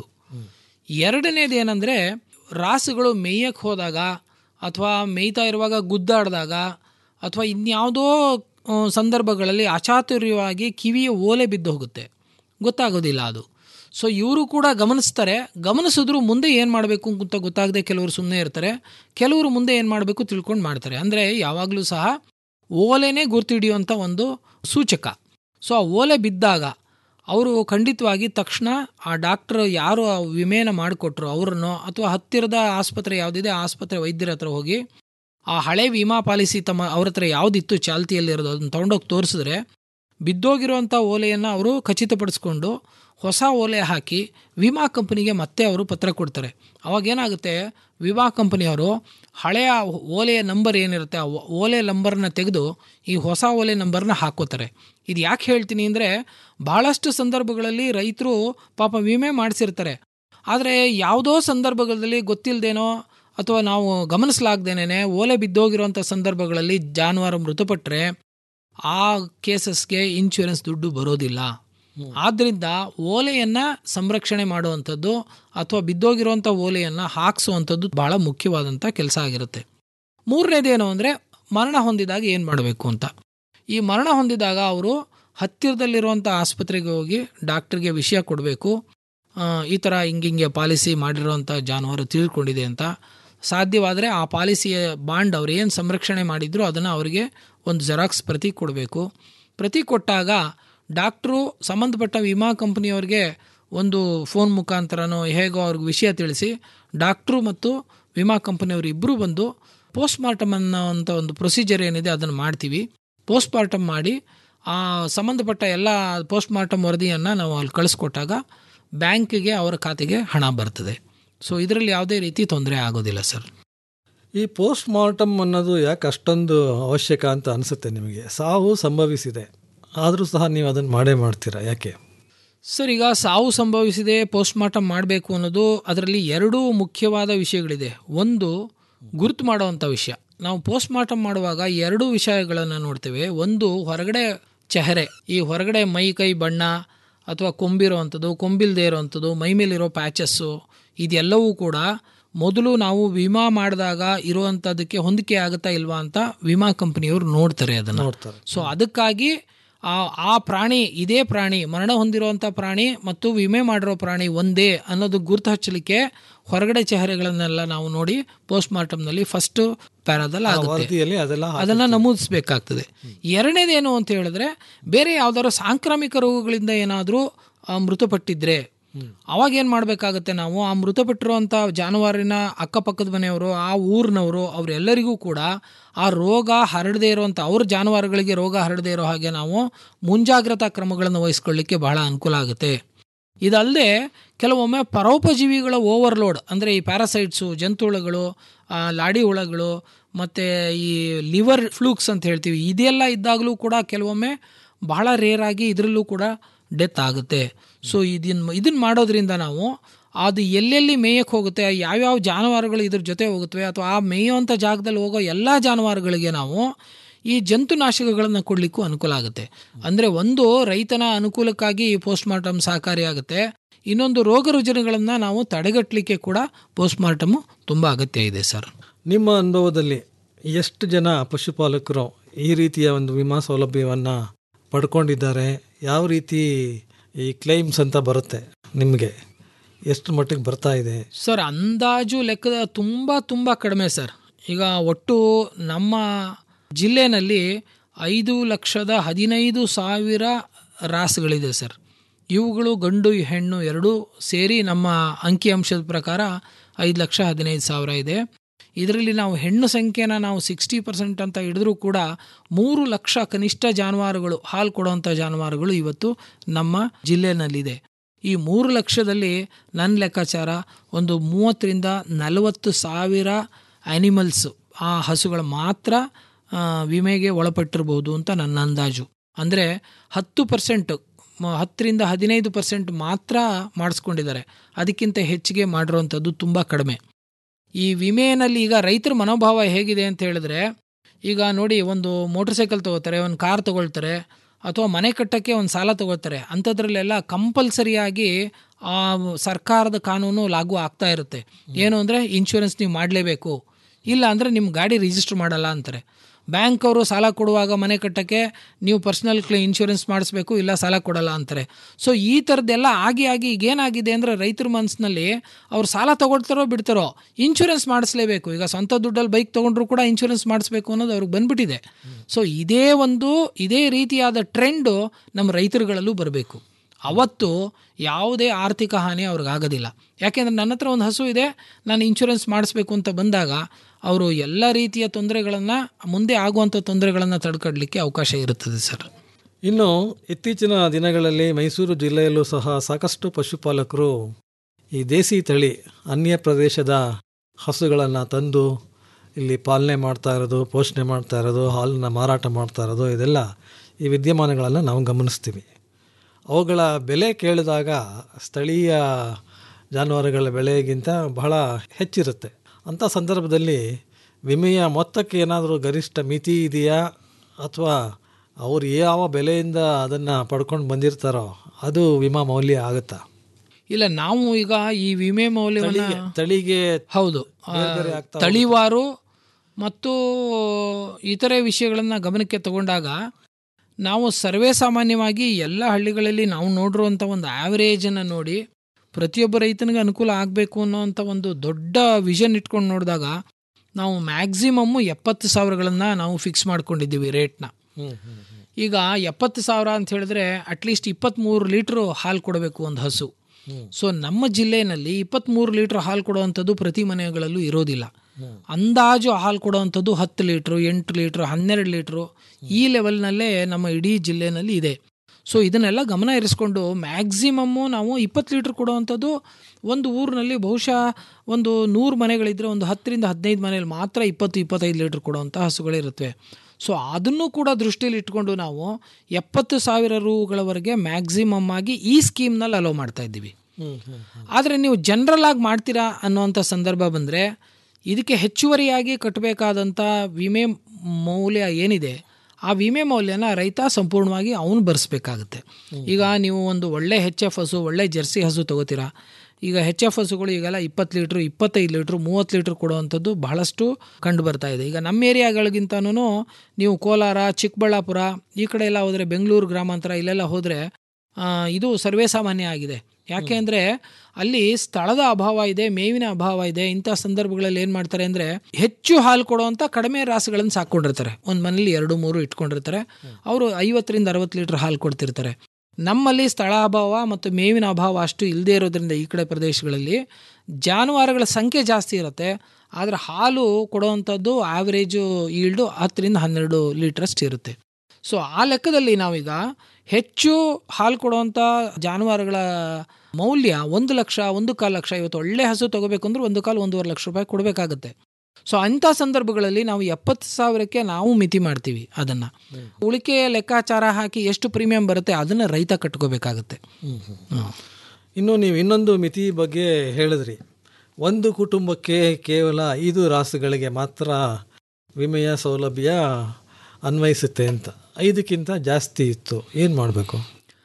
ಎರಡನೇದು ಏನಂದರೆ ರಾಸುಗಳು ಮೇಯಕ್ಕೆ ಹೋದಾಗ ಅಥವಾ ಮೇಯ್ತಾ ಇರುವಾಗ ಗುದ್ದಾಡಿದಾಗ ಅಥವಾ ಇನ್ಯಾವುದೋ ಆ, ಸಂದರ್ಭಗಳಲ್ಲಿ ಅಚಾತುರ್ಯವಾಗಿ ಕಿವಿಯ ಓಲೆ ಬಿದ್ದು ಹೋಗುತ್ತೆ ಗೊತ್ತಾಗೋದಿಲ್ಲ ಅದು ಸೊ ಇವರು ಕೂಡ ಗಮನಿಸ್ತಾರೆ ಗಮನಿಸಿದ್ರು ಮುಂದೆ ಏನು ಮಾಡಬೇಕು ಅಂತ ಗೊತ್ತಾಗದೆ ಕೆಲವರು ಸುಮ್ಮನೆ ಇರ್ತಾರೆ ಕೆಲವರು ಮುಂದೆ ಏನು ಮಾಡಬೇಕು ತಿಳ್ಕೊಂಡು ಮಾಡ್ತಾರೆ ಅಂದರೆ ಯಾವಾಗಲೂ ಸಹ ಓಲೆನೇ ಗುರ್ತಿಡಿಯುವಂಥ ಒಂದು ಸೂಚಕ ಸೊ ಆ ಓಲೆ ಬಿದ್ದಾಗ ಅವರು ಖಂಡಿತವಾಗಿ ತಕ್ಷಣ ಆ ಡಾಕ್ಟರ್ ಯಾರು ಆ ವಿಮೆನ ಮಾಡಿಕೊಟ್ರು ಅವರನ್ನು ಅಥವಾ ಹತ್ತಿರದ ಆಸ್ಪತ್ರೆ ಯಾವುದಿದೆ ಆ ಆಸ್ಪತ್ರೆ ವೈದ್ಯರ ಹತ್ರ ಹೋಗಿ ಆ ಹಳೆ ವಿಮಾ ಪಾಲಿಸಿ ತಮ್ಮ ಅವ್ರ ಹತ್ರ ಯಾವುದಿತ್ತು ಚಾಲ್ತಿಯಲ್ಲಿರೋದು ಅದನ್ನು ತೊಗೊಂಡೋಗಿ ತೋರಿಸಿದ್ರೆ ಬಿದ್ದೋಗಿರುವಂಥ ಓಲೆಯನ್ನು ಅವರು ಖಚಿತಪಡಿಸ್ಕೊಂಡು ಹೊಸ ಓಲೆ ಹಾಕಿ ವಿಮಾ ಕಂಪನಿಗೆ ಮತ್ತೆ ಅವರು ಪತ್ರ ಕೊಡ್ತಾರೆ ಅವಾಗ ಏನಾಗುತ್ತೆ ವಿಮಾ ಕಂಪನಿಯವರು ಹಳೆಯ ಓಲೆಯ ನಂಬರ್ ಏನಿರುತ್ತೆ ಆ ಓ- ಓಲೆ ನಂಬರ್ನ ತೆಗೆದು ಈ ಹೊಸ ಓಲೆ ನಂಬರ್ನ ಹಾಕೋತಾರೆ ಇದು ಯಾಕೆ ಹೇಳ್ತೀನಿ ಅಂದರೆ ಭಾಳಷ್ಟು ಸಂದರ್ಭಗಳಲ್ಲಿ ರೈತರು ಪಾಪ ವಿಮೆ ಮಾಡಿಸಿರ್ತಾರೆ ಆದರೆ ಯಾವುದೋ ಸಂದರ್ಭಗಳಲ್ಲಿ ಗೊತ್ತಿಲ್ಲದೇನೋ ಅಥವಾ ನಾವು ಗಮನಿಸಲಾಗ್ದೇನೆ ಓಲೆ ಬಿದ್ದೋಗಿರುವಂಥ ಸಂದರ್ಭಗಳಲ್ಲಿ ಜಾನುವಾರು ಮೃತಪಟ್ಟರೆ ಆ ಕೇಸಸ್ಗೆ ಇನ್ಶೂರೆನ್ಸ್ ದುಡ್ಡು ಬರೋದಿಲ್ಲ ಆದ್ದರಿಂದ ಓಲೆಯನ್ನು ಸಂರಕ್ಷಣೆ ಮಾಡುವಂಥದ್ದು ಅಥವಾ ಬಿದ್ದೋಗಿರುವಂಥ ಓಲೆಯನ್ನು ಹಾಕ್ಸುವಂಥದ್ದು ಭಾಳ ಮುಖ್ಯವಾದಂಥ ಕೆಲಸ ಆಗಿರುತ್ತೆ ಮೂರನೇದೇನು ಅಂದರೆ ಮರಣ ಹೊಂದಿದಾಗ ಏನು ಮಾಡಬೇಕು ಅಂತ ಈ ಮರಣ ಹೊಂದಿದಾಗ ಅವರು ಹತ್ತಿರದಲ್ಲಿರುವಂಥ ಆಸ್ಪತ್ರೆಗೆ ಹೋಗಿ ಡಾಕ್ಟ್ರಿಗೆ ವಿಷಯ ಕೊಡಬೇಕು ಈ ಥರ ಹಿಂಗಿಂಗೆ ಪಾಲಿಸಿ ಮಾಡಿರೋಂಥ ಜಾನುವಾರು ತಿಳ್ಕೊಂಡಿದೆ ಅಂತ ಸಾಧ್ಯವಾದರೆ ಆ ಪಾಲಿಸಿಯ ಬಾಂಡ್ ಅವ್ರು ಏನು ಸಂರಕ್ಷಣೆ ಮಾಡಿದ್ರು ಅದನ್ನು ಅವರಿಗೆ ಒಂದು ಜೆರಾಕ್ಸ್ ಪ್ರತಿ ಕೊಡಬೇಕು ಪ್ರತಿ ಕೊಟ್ಟಾಗ ಡಾಕ್ಟ್ರು ಸಂಬಂಧಪಟ್ಟ ವಿಮಾ ಕಂಪ್ನಿಯವ್ರಿಗೆ ಒಂದು ಫೋನ್ ಮುಖಾಂತರನೋ ಹೇಗೋ ಅವ್ರಿಗೆ ವಿಷಯ ತಿಳಿಸಿ ಡಾಕ್ಟ್ರು ಮತ್ತು ವಿಮಾ ಕಂಪನಿಯವರು ಇಬ್ಬರು ಬಂದು ಪೋಸ್ಟ್ ಮಾರ್ಟಮ್ ಅನ್ನೋವಂಥ ಒಂದು ಪ್ರೊಸೀಜರ್ ಏನಿದೆ ಅದನ್ನು ಮಾಡ್ತೀವಿ ಪೋಸ್ಟ್ ಮಾರ್ಟಮ್ ಮಾಡಿ ಆ ಸಂಬಂಧಪಟ್ಟ ಎಲ್ಲ ಪೋಸ್ಟ್ ಮಾರ್ಟಮ್ ವರದಿಯನ್ನು ನಾವು ಅಲ್ಲಿ ಕಳಿಸ್ಕೊಟ್ಟಾಗ ಬ್ಯಾಂಕಿಗೆ ಅವರ ಖಾತೆಗೆ ಹಣ ಬರ್ತದೆ ಸೊ ಇದರಲ್ಲಿ ಯಾವುದೇ ರೀತಿ ತೊಂದರೆ ಆಗೋದಿಲ್ಲ ಸರ್ ಈ ಪೋಸ್ಟ್ ಮಾರ್ಟಮ್ ಅನ್ನೋದು ಯಾಕೆ ಅಷ್ಟೊಂದು ಅವಶ್ಯಕ ಅಂತ ಅನಿಸುತ್ತೆ ನಿಮಗೆ ಸಾವು ಸಂಭವಿಸಿದೆ ಆದರೂ ಸಹ ನೀವು ಅದನ್ನು ಮಾಡೇ ಮಾಡ್ತೀರಾ ಯಾಕೆ ಸರ್ ಈಗ ಸಾವು ಸಂಭವಿಸಿದೆ ಪೋಸ್ಟ್ ಮಾರ್ಟಮ್ ಮಾಡಬೇಕು ಅನ್ನೋದು ಅದರಲ್ಲಿ ಎರಡೂ ಮುಖ್ಯವಾದ ವಿಷಯಗಳಿದೆ ಒಂದು ಗುರುತು ಮಾಡುವಂಥ ವಿಷಯ ನಾವು ಪೋಸ್ಟ್ ಮಾರ್ಟಮ್ ಮಾಡುವಾಗ ಎರಡೂ ವಿಷಯಗಳನ್ನು ನೋಡ್ತೇವೆ ಒಂದು ಹೊರಗಡೆ ಚೆಹರೆ ಈ ಹೊರಗಡೆ ಮೈ ಕೈ ಬಣ್ಣ ಅಥವಾ ಕೊಂಬಿರೋವಂಥದ್ದು ಕೊಂಬಿಲ್ದೇ ಇರೋವಂಥದ್ದು ಮೈ ಮೇಲಿರೋ ಪ್ಯಾಚಸ್ಸು ಇದೆಲ್ಲವೂ ಕೂಡ ಮೊದಲು ನಾವು ವಿಮಾ ಮಾಡಿದಾಗ ಇರುವಂಥದ್ದಕ್ಕೆ ಹೊಂದಿಕೆ ಆಗುತ್ತಾ ಇಲ್ವಾ ಅಂತ ವಿಮಾ ಕಂಪನಿಯವರು ನೋಡ್ತಾರೆ ಅದನ್ನು ನೋಡ್ತಾರೆ ಸೊ ಅದಕ್ಕಾಗಿ ಆ ಆ ಪ್ರಾಣಿ ಇದೇ ಪ್ರಾಣಿ ಮರಣ ಹೊಂದಿರುವಂಥ ಪ್ರಾಣಿ ಮತ್ತು ವಿಮೆ ಮಾಡಿರೋ ಪ್ರಾಣಿ ಒಂದೇ ಅನ್ನೋದು ಗುರುತು ಹಚ್ಚಲಿಕ್ಕೆ ಹೊರಗಡೆ ಚೆಹರೆಗಳನ್ನೆಲ್ಲ ನಾವು ನೋಡಿ ಪೋಸ್ಟ್ ಮಾರ್ಟಮ್ನಲ್ಲಿ ಫಸ್ಟ್ ಪ್ಯಾರಾದಲ್ಲಿ ಆಗುತ್ತೆ ವರದಿಯಲ್ಲಿ ಅದೆಲ್ಲ ಹಾಕಿ- ಅದನ್ನು ನಮೂದಿಸಬೇಕಾಗ್ತದೆ ಎರಡನೇದೇನು ಅಂತ ಹೇಳಿದ್ರೆ ಬೇರೆ ಯಾವ್ದಾದ್ರು ಸಾಂಕ್ರಾಮಿಕ ರೋಗಗಳಿಂದ ಏನಾದರೂ ಮೃತಪಟ್ಟಿದ್ರೆ ಅವಾಗ ಏನು ಮಾಡಬೇಕಾಗತ್ತೆ ನಾವು ಆ ಮೃತಪಟ್ಟಿರುವಂಥ ಜಾನುವಾರಿನ ಅಕ್ಕಪಕ್ಕದ ಮನೆಯವರು ಆ ಊರಿನವರು ಅವರೆಲ್ಲರಿಗೂ ಕೂಡ ಆ ರೋಗ ಹರಡದೇ ಇರುವಂಥ ಅವ್ರ ಜಾನುವಾರುಗಳಿಗೆ ರೋಗ ಹರಡದೇ ಇರೋ ಹಾಗೆ ನಾವು ಮುಂಜಾಗ್ರತಾ ಕ್ರಮಗಳನ್ನು ವಹಿಸ್ಕೊಳ್ಳಿಕ್ಕೆ ಬಹಳ ಅನುಕೂಲ ಆಗುತ್ತೆ ಇದಲ್ಲದೆ ಕೆಲವೊಮ್ಮೆ ಪರೋಪಜೀವಿಗಳ ಓವರ್ಲೋಡ್ ಅಂದರೆ ಈ ಪ್ಯಾರಾಸೈಟ್ಸು ಜಂತುಹುಳುಗಳು ಆ, ಲಾಡಿ ಹುಳಗಳು ಮತ್ತು ಈ ಲಿವರ್ ಫ್ಲೂಕ್ಸ್ ಅಂತ ಹೇಳ್ತೀವಿ ಇದೆಲ್ಲ ಇದ್ದಾಗಲೂ ಕೂಡ ಕೆಲವೊಮ್ಮೆ ಬಹಳ ರೇರ್ ಆಗಿ ಇದರಲ್ಲೂ ಕೂಡ ಡೆತ್ ಆಗುತ್ತೆ ಸೊ ಇದನ್ನು ಇದನ್ನು ಮಾಡೋದ್ರಿಂದ ನಾವು ಅದು ಎಲ್ಲೆಲ್ಲಿ ಮೇಯಕ್ಕೆ ಹೋಗುತ್ತೆ ಯಾವ್ಯಾವ ಜಾನುವಾರುಗಳು ಇದ್ರ ಜೊತೆ ಹೋಗುತ್ತವೆ ಅಥವಾ ಆ ಮೇಯುವಂಥ ಜಾಗದಲ್ಲಿ ಹೋಗೋ ಎಲ್ಲ ಜಾನುವಾರುಗಳಿಗೆ ನಾವು ಈ ಜಂತುನಾಶಕಗಳನ್ನು ಕೊಡಲಿಕ್ಕೂ ಅನುಕೂಲ ಆಗುತ್ತೆ ಅಂದರೆ ಒಂದು ರೈತನ ಅನುಕೂಲಕ್ಕಾಗಿ ಈ ಪೋಸ್ಟ್ ಮಾರ್ಟಮ್ ಸಹಕಾರಿಯಾಗುತ್ತೆ ಇನ್ನೊಂದು ರೋಗ ರುಜಿನಗಳನ್ನು ನಾವು ತಡೆಗಟ್ಟಲಿಕ್ಕೆ ಕೂಡ ಪೋಸ್ಟ್ ಮಾರ್ಟಮು ತುಂಬ ಅಗತ್ಯ ಇದೆ ಸರ್ ನಿಮ್ಮ ಅನುಭವದಲ್ಲಿ ಎಷ್ಟು ಜನ ಪಶುಪಾಲಕರು ಈ ರೀತಿಯ ಒಂದು ವಿಮಾ ಸೌಲಭ್ಯವನ್ನು ಪಡ್ಕೊಂಡಿದ್ದಾರೆ ಯಾವ ರೀತಿ ಈ ಕ್ಲೈಮ್ಸ್ ಅಂತ ಬರುತ್ತೆ ನಿಮಗೆ ಎಷ್ಟು ಮಟ್ಟಿಗೆ ಬರ್ತಾ ಇದೆ ಸರ್ ಅಂದಾಜು ಲೆಕ್ಕದ ತುಂಬ ತುಂಬ ಕಡಿಮೆ ಸರ್ ಈಗ ಒಟ್ಟು ನಮ್ಮ ಜಿಲ್ಲೆನಲ್ಲಿ ಐದು ಲಕ್ಷದ ಹದಿನೈದು ಸಾವಿರ ರಾಸುಗಳಿದೆ ಸರ್ ಇವುಗಳು ಗಂಡು ಹೆಣ್ಣು ಎರಡೂ ಸೇರಿ ನಮ್ಮ ಅಂಕಿಅಂಶದ ಪ್ರಕಾರ ಐದು ಲಕ್ಷ ಹದಿನೈದು ಸಾವಿರ ಇದೆ ಇದರಲ್ಲಿ ನಾವು ಹೆಣ್ಣು ಸಂಖ್ಯೆನ ನಾವು ಸಿಕ್ಸ್ಟಿ ಪರ್ಸೆಂಟ್ ಅಂತ ಹಿಡಿದ್ರೂ ಕೂಡ ಮೂರು ಲಕ್ಷ ಕನಿಷ್ಠ ಜಾನುವಾರುಗಳು ಹಾಲು ಕೊಡುವಂಥ ಜಾನುವಾರುಗಳು ಇವತ್ತು ನಮ್ಮ ಜಿಲ್ಲೆನಲ್ಲಿದೆ ಈ ಮೂರು ಲಕ್ಷದಲ್ಲಿ ನನ್ನ ಲೆಕ್ಕಾಚಾರ ಒಂದು ಮೂವತ್ತರಿಂದ ನಲವತ್ತು ಸಾವಿರ ಆ್ಯನಿಮಲ್ಸ್ ಆ ಹಸುಗಳು ಮಾತ್ರ ಆ, ವಿಮೆಗೆ ಒಳಪಟ್ಟಿರ್ಬೋದು ಅಂತ ನನ್ನ ಅಂದಾಜು ಅಂದರೆ ಹತ್ತು ಪರ್ಸೆಂಟ್ ಹತ್ತರಿಂದ ಹದಿನೈದು ಪರ್ಸೆಂಟ್ ಮಾತ್ರ ಮಾಡಿಸ್ಕೊಂಡಿದ್ದಾರೆ ಅದಕ್ಕಿಂತ ಹೆಚ್ಚಿಗೆ ಮಾಡಿರೋವಂಥದ್ದು ತುಂಬ ಕಡಿಮೆ ಈ ವಿಮೆಯಲ್ಲಿ ಈಗ ರೈತರ ಮನೋಭಾವ ಹೇಗಿದೆ ಅಂತ ಹೇಳಿದ್ರೆ ಈಗ ನೋಡಿ ಒಂದು ಮೋಟರ್ ಸೈಕಲ್ ತಗೋತಾರೆ ಒಂದು ಕಾರ್ ತಗೊಳ್ತಾರೆ ಅಥವಾ ಮನೆ ಕಟ್ಟಕ್ಕೆ ಒಂದು ಸಾಲ ತಗೋತಾರೆ ಅಂಥದ್ರಲ್ಲೆಲ್ಲ ಕಂಪಲ್ಸರಿಯಾಗಿ ಆ ಸರ್ಕಾರದ ಕಾನೂನು ಲಾಗು ಆಗ್ತಾ ಇರುತ್ತೆ ಏನು ಅಂದರೆ ಇನ್ಶೂರೆನ್ಸ್ ನೀವು ಮಾಡಲೇಬೇಕು ಇಲ್ಲ ಅಂದರೆ ನಿಮ್ಮ ಗಾಡಿ ರಿಜಿಸ್ಟರ್ ಮಾಡಲ್ಲ ಅಂತಾರೆ ಬ್ಯಾಂಕ್ ಅವರು ಸಾಲ ಕೊಡುವಾಗ ಮನೆ ಕಟ್ಟಕ್ಕೆ ನೀವು ಪರ್ಸನಲ್ ಕ್ಲೇ ಇನ್ಶೂರೆನ್ಸ್ ಮಾಡಿಸ್ಬೇಕು ಇಲ್ಲ ಸಾಲ ಕೊಡಲ್ಲ ಅಂತಾರೆ ಸೊ ಈ ಥರದ್ದೆಲ್ಲ ಆಗಿ ಆಗಿ ಈಗ ಏನಾಗಿದೆ ಅಂದರೆ ರೈತರ ಮನಸ್ಸಿನಲ್ಲಿ ಅವ್ರು ಸಾಲ ತಗೊಳ್ತಾರೋ ಬಿಡ್ತಾರೋ ಇನ್ಶೂರೆನ್ಸ್ ಮಾಡಿಸ್ಲೇಬೇಕು ಈಗ ಸ್ವಂತ ದುಡ್ಡಲ್ಲಿ ಬೈಕ್ ತೊಗೊಂಡ್ರು ಕೂಡ ಇನ್ಶೂರೆನ್ಸ್ ಮಾಡಿಸ್ಬೇಕು ಅನ್ನೋದು ಅವ್ರಿಗೆ ಬಂದ್ಬಿಟ್ಟಿದೆ ಸೊ ಇದೇ ಒಂದು ಇದೇ ರೀತಿಯಾದ ಟ್ರೆಂಡು ನಮ್ಮ ರೈತರುಗಳಲ್ಲೂ ಬರಬೇಕು ಅವತ್ತು ಯಾವುದೇ ಆರ್ಥಿಕ ಹಾನಿ ಅವ್ರಿಗೆ ಆಗೋದಿಲ್ಲ ಯಾಕೆಂದರೆ ನನ್ನ ಹತ್ರ ಒಂದು ಹಸು ಇದೆ ನಾನು ಇನ್ಶೂರೆನ್ಸ್ ಮಾಡಿಸ್ಬೇಕು ಅಂತ ಬಂದಾಗ ಅವರು ಎಲ್ಲ ರೀತಿಯ ತೊಂದರೆಗಳನ್ನು ಮುಂದೆ ಆಗುವಂಥ ತೊಂದರೆಗಳನ್ನು ತಡ್ಕೊಡ್ಲಿಕ್ಕೆ ಅವಕಾಶ ಇರುತ್ತದೆ ಸರ್ ಇನ್ನು ಇತ್ತೀಚಿನ ದಿನಗಳಲ್ಲಿ ಮೈಸೂರು ಜಿಲ್ಲೆಯಲ್ಲೂ ಸಹ ಸಾಕಷ್ಟು ಪಶುಪಾಲಕರು ಈ ದೇಸಿ ತಳಿ ಅನ್ಯ ಪ್ರದೇಶದ ಹಸುಗಳನ್ನು ತಂದು ಇಲ್ಲಿ ಪಾಲನೆ ಮಾಡ್ತಾ ಇರೋದು ಪೋಷಣೆ ಮಾಡ್ತಾ ಇರೋದು ಹಾಲನ್ನು ಮಾರಾಟ ಮಾಡ್ತಾ ಇರೋದು ಇದೆಲ್ಲ ಈ ವಿದ್ಯಮಾನಗಳನ್ನು ನಾವು ಗಮನಿಸ್ತೀವಿ ಅವುಗಳ ಬೆಲೆ ಕೇಳಿದಾಗ ಸ್ಥಳೀಯ ಜಾನುವಾರುಗಳ ಬೆಲೆಗಿಂತ ಬಹಳ ಹೆಚ್ಚಿರುತ್ತೆ ಅಂಥ ಸಂದರ್ಭದಲ್ಲಿ ವಿಮೆಯ ಮೊತ್ತಕ್ಕೆ ಏನಾದರೂ ಗರಿಷ್ಠ ಮಿತಿ ಇದೆಯಾ ಅಥವಾ ಅವ್ರು ಯಾವ ಬೆಲೆಯಿಂದ ಅದನ್ನು ಪಡ್ಕೊಂಡು ಬಂದಿರ್ತಾರೋ ಅದು ವಿಮಾ ಮೌಲ್ಯ ಆಗುತ್ತಾ ಇಲ್ಲ ನಾವು ಈಗ ಈ ವಿಮೆ ಮೌಲ್ಯವನ್ನು ತಳಿಗೆ ತಳಿಗೆ ಹೌದು ಆ, ಬೇರೆ ಬೇರೆ ಆಗ್ತಾ ತಳಿವಾರು ಮತ್ತು ಇತರೆ ವಿಷಯಗಳನ್ನು ಗಮನಕ್ಕೆ ತಗೊಂಡಾಗ ನಾವು ಸರ್ವೇ ಸಾಮಾನ್ಯವಾಗಿ ಎಲ್ಲ ಹಳ್ಳಿಗಳಲ್ಲಿ ನಾವು ನೋಡಿರುವಂಥ ಒಂದು ಆ್ಯಾವ್ರೇಜನ್ನು ನೋಡಿ ಪ್ರತಿಯೊಬ್ಬ ರೈತನಿಗೆ ಅನುಕೂಲ ಆಗಬೇಕು ಅನ್ನೋವಂಥ ಒಂದು ದೊಡ್ಡ ವಿಷನ್ ಇಟ್ಕೊಂಡು ನೋಡಿದಾಗ ನಾವು ಮ್ಯಾಕ್ಸಿಮಮ್ಮು ಎಪ್ಪತ್ತು ಸಾವಿರಗಳನ್ನು ನಾವು ಫಿಕ್ಸ್ ಮಾಡ್ಕೊಂಡಿದ್ದೀವಿ ರೇಟ್ನ ಈಗ ಎಪ್ಪತ್ತು ಸಾವಿರ ಅಂತ ಹೇಳಿದ್ರೆ ಅಟ್ಲೀಸ್ಟ್ ಇಪ್ಪತ್ತ್ಮೂರು ಲೀಟ್ರು ಹಾಲು ಕೊಡಬೇಕು ಒಂದು ಹಸು ಸೊ ನಮ್ಮ ಜಿಲ್ಲೆಯಲ್ಲಿ ಇಪ್ಪತ್ತ್ಮೂರು ಲೀಟ್ರ್ ಹಾಲು ಕೊಡುವಂಥದ್ದು ಪ್ರತಿ ಮನೆಗಳಲ್ಲೂ ಇರೋದಿಲ್ಲ ಅಂದಾಜು ಹಾಲು ಕೊಡುವಂಥದ್ದು ಹತ್ತು ಲೀಟ್ರು ಎಂಟು ಲೀಟ್ರು ಹನ್ನೆರಡು ಲೀಟ್ರು ಈ ಲೆವೆಲ್ನಲ್ಲೇ ನಮ್ಮ ಇಡೀ ಜಿಲ್ಲೆನಲ್ಲಿ ಇದೆ ಸೊ ಇದನ್ನೆಲ್ಲ ಗಮನ ಇರಿಸ್ಕೊಂಡು ಮ್ಯಾಕ್ಸಿಮಮ್ಮು ನಾವು ಇಪ್ಪತ್ತು ಲೀಟ್ರ್ ಕೊಡುವಂಥದ್ದು ಒಂದು ಊರಿನಲ್ಲಿ ಬಹುಶಃ ಒಂದು ನೂರು ಮನೆಗಳಿದ್ದರೆ ಒಂದು ಹತ್ತರಿಂದ ಹದಿನೈದು ಮನೆಯಲ್ಲಿ ಮಾತ್ರ ಇಪ್ಪತ್ತು ಇಪ್ಪತ್ತೈದು ಲೀಟ್ರ್ ಕೊಡುವಂಥ ಹಸುಗಳಿರುತ್ತವೆ ಸೊ ಅದನ್ನು ಕೂಡ ದೃಷ್ಟಿಯಲ್ಲಿ ಇಟ್ಕೊಂಡು ನಾವು ಎಪ್ಪತ್ತು ಸಾವಿರ ರೂಗಳವರೆಗೆ ಮ್ಯಾಕ್ಸಿಮಮ್ ಆಗಿ ಈ ಸ್ಕೀಮ್ನಲ್ಲಿ ಅಲೋ ಮಾಡ್ತಾ ಇದ್ದೀವಿ ಆದರೆ ನೀವು ಜನರಲ್ ಆಗಿ ಮಾಡ್ತೀರಾ ಅನ್ನೋವಂಥ ಸಂದರ್ಭ ಬಂದರೆ ಇದಕ್ಕೆ ಹೆಚ್ಚುವರಿಯಾಗಿ ಕಟ್ಟಬೇಕಾದಂಥ ವಿಮೆ ಮೌಲ್ಯ ಏನಿದೆ ಆ ವಿಮೆ ಮೌಲ್ಯನ ರೈತ ಸಂಪೂರ್ಣವಾಗಿ ಅವನು ಭರಿಸ್ಬೇಕಾಗುತ್ತೆ ಈಗ ನೀವು ಒಂದು ಒಳ್ಳೆ ಹೆಚ್ ಎಫ್ ಹಸು ಒಳ್ಳೆ ಜರ್ಸಿ ಹಸು ತಗೋತೀರಾ ಈಗ ಹೆಚ್ ಎಫ್ ಹಸುಗಳು ಈಗೆಲ್ಲ ಇಪ್ಪತ್ತು ಲೀಟ್ರು ಇಪ್ಪತ್ತೈದು ಲೀಟ್ರು ಮೂವತ್ತು ಲೀಟ್ರ್ ಕೊಡುವಂಥದ್ದು ಬಹಳಷ್ಟು ಕಂಡು ಬರ್ತಾ ಇದೆ ಈಗ ನಮ್ಮ ಏರಿಯಾಗಳಿಗಿಂತನೂ ನೀವು ಕೋಲಾರ ಚಿಕ್ಕಬಳ್ಳಾಪುರ ಈ ಕಡೆ ಎಲ್ಲ ಹೋದರೆ ಬೆಂಗಳೂರು ಗ್ರಾಮಾಂತರ ಇಲ್ಲೆಲ್ಲ ಹೋದರೆ ಇದು ಸರ್ವೇ ಸಾಮಾನ್ಯ ಆಗಿದೆ ಯಾಕೆ ಅಂದರೆ ಅಲ್ಲಿ ಸ್ಥಳದ ಅಭಾವ ಇದೆ ಮೇವಿನ ಅಭಾವ ಇದೆ ಇಂಥ ಸಂದರ್ಭಗಳಲ್ಲಿ ಏನು ಮಾಡ್ತಾರೆ ಅಂದರೆ ಹೆಚ್ಚು ಹಾಲು ಕೊಡುವಂಥ ಕಡಿಮೆ ರಾಸುಗಳನ್ನು ಸಾಕೊಂಡಿರ್ತಾರೆ ಒಂದು ಮನೇಲಿ ಎರಡು ಮೂರು ಇಟ್ಕೊಂಡಿರ್ತಾರೆ ಅವರು ಐವತ್ತರಿಂದ ಅರವತ್ತು ಲೀಟ್ರ್ ಹಾಲು ಕೊಡ್ತಿರ್ತಾರೆ ನಮ್ಮಲ್ಲಿ ಸ್ಥಳ ಅಭಾವ ಮತ್ತು ಮೇವಿನ ಅಭಾವ ಅಷ್ಟು ಇಲ್ಲದೇ ಇರೋದ್ರಿಂದ ಈ ಕಡೆ ಪ್ರದೇಶಗಳಲ್ಲಿ ಜಾನುವಾರುಗಳ ಸಂಖ್ಯೆ ಜಾಸ್ತಿ ಇರುತ್ತೆ ಆದರೆ ಹಾಲು ಕೊಡುವಂಥದ್ದು ಆವ್ರೇಜು ಈಲ್ಡು ಹತ್ತರಿಂದ ಹನ್ನೆರಡು ಲೀಟ್ರಷ್ಟು ಇರುತ್ತೆ ಸೊ ಆ ಲೆಕ್ಕದಲ್ಲಿ ನಾವೀಗ ಹೆಚ್ಚು ಹಾಲು ಕೊಡುವಂಥ ಜಾನುವಾರುಗಳ ಮೌಲ್ಯ ಒಂದು ಲಕ್ಷ ಒಂದು ಕಾಲು ಲಕ್ಷ ಇವತ್ತು ಒಳ್ಳೆ ಹಸು ತಗೋಬೇಕು ಅಂದ್ರೆ ಒಂದು ಕಾಲು ಒಂದೂವರೆ ಲಕ್ಷ ರೂಪಾಯಿ ಕೊಡಬೇಕಾಗುತ್ತೆ ಸೊ ಅಂಥ ಸಂದರ್ಭಗಳಲ್ಲಿ ನಾವು ಎಪ್ಪತ್ತು ಸಾವಿರಕ್ಕೆ ನಾವು ಮಿತಿ ಮಾಡ್ತೀವಿ ಅದನ್ನು ಉಳಿಕೆ ಲೆಕ್ಕಾಚಾರ ಹಾಕಿ ಎಷ್ಟು ಪ್ರೀಮಿಯಂ ಬರುತ್ತೆ ಅದನ್ನು ರೈತ ಕಟ್ಕೋಬೇಕಾಗುತ್ತೆ ಹ್ಮ್. ಇನ್ನು ನೀವು ಇನ್ನೊಂದು ಮಿತಿ ಬಗ್ಗೆ ಹೇಳಿದ್ರಿ ಒಂದು ಕುಟುಂಬಕ್ಕೆ ಕೇವಲ ಐದು ರಾಸುಗಳಿಗೆ ಮಾತ್ರ ವಿಮೆಯ ಸೌಲಭ್ಯ ಅನ್ವಯಿಸುತ್ತೆ ಅಂತ ಐದಕ್ಕಿಂತ ಜಾಸ್ತಿ ಇತ್ತು ಏನು ಮಾಡಬೇಕು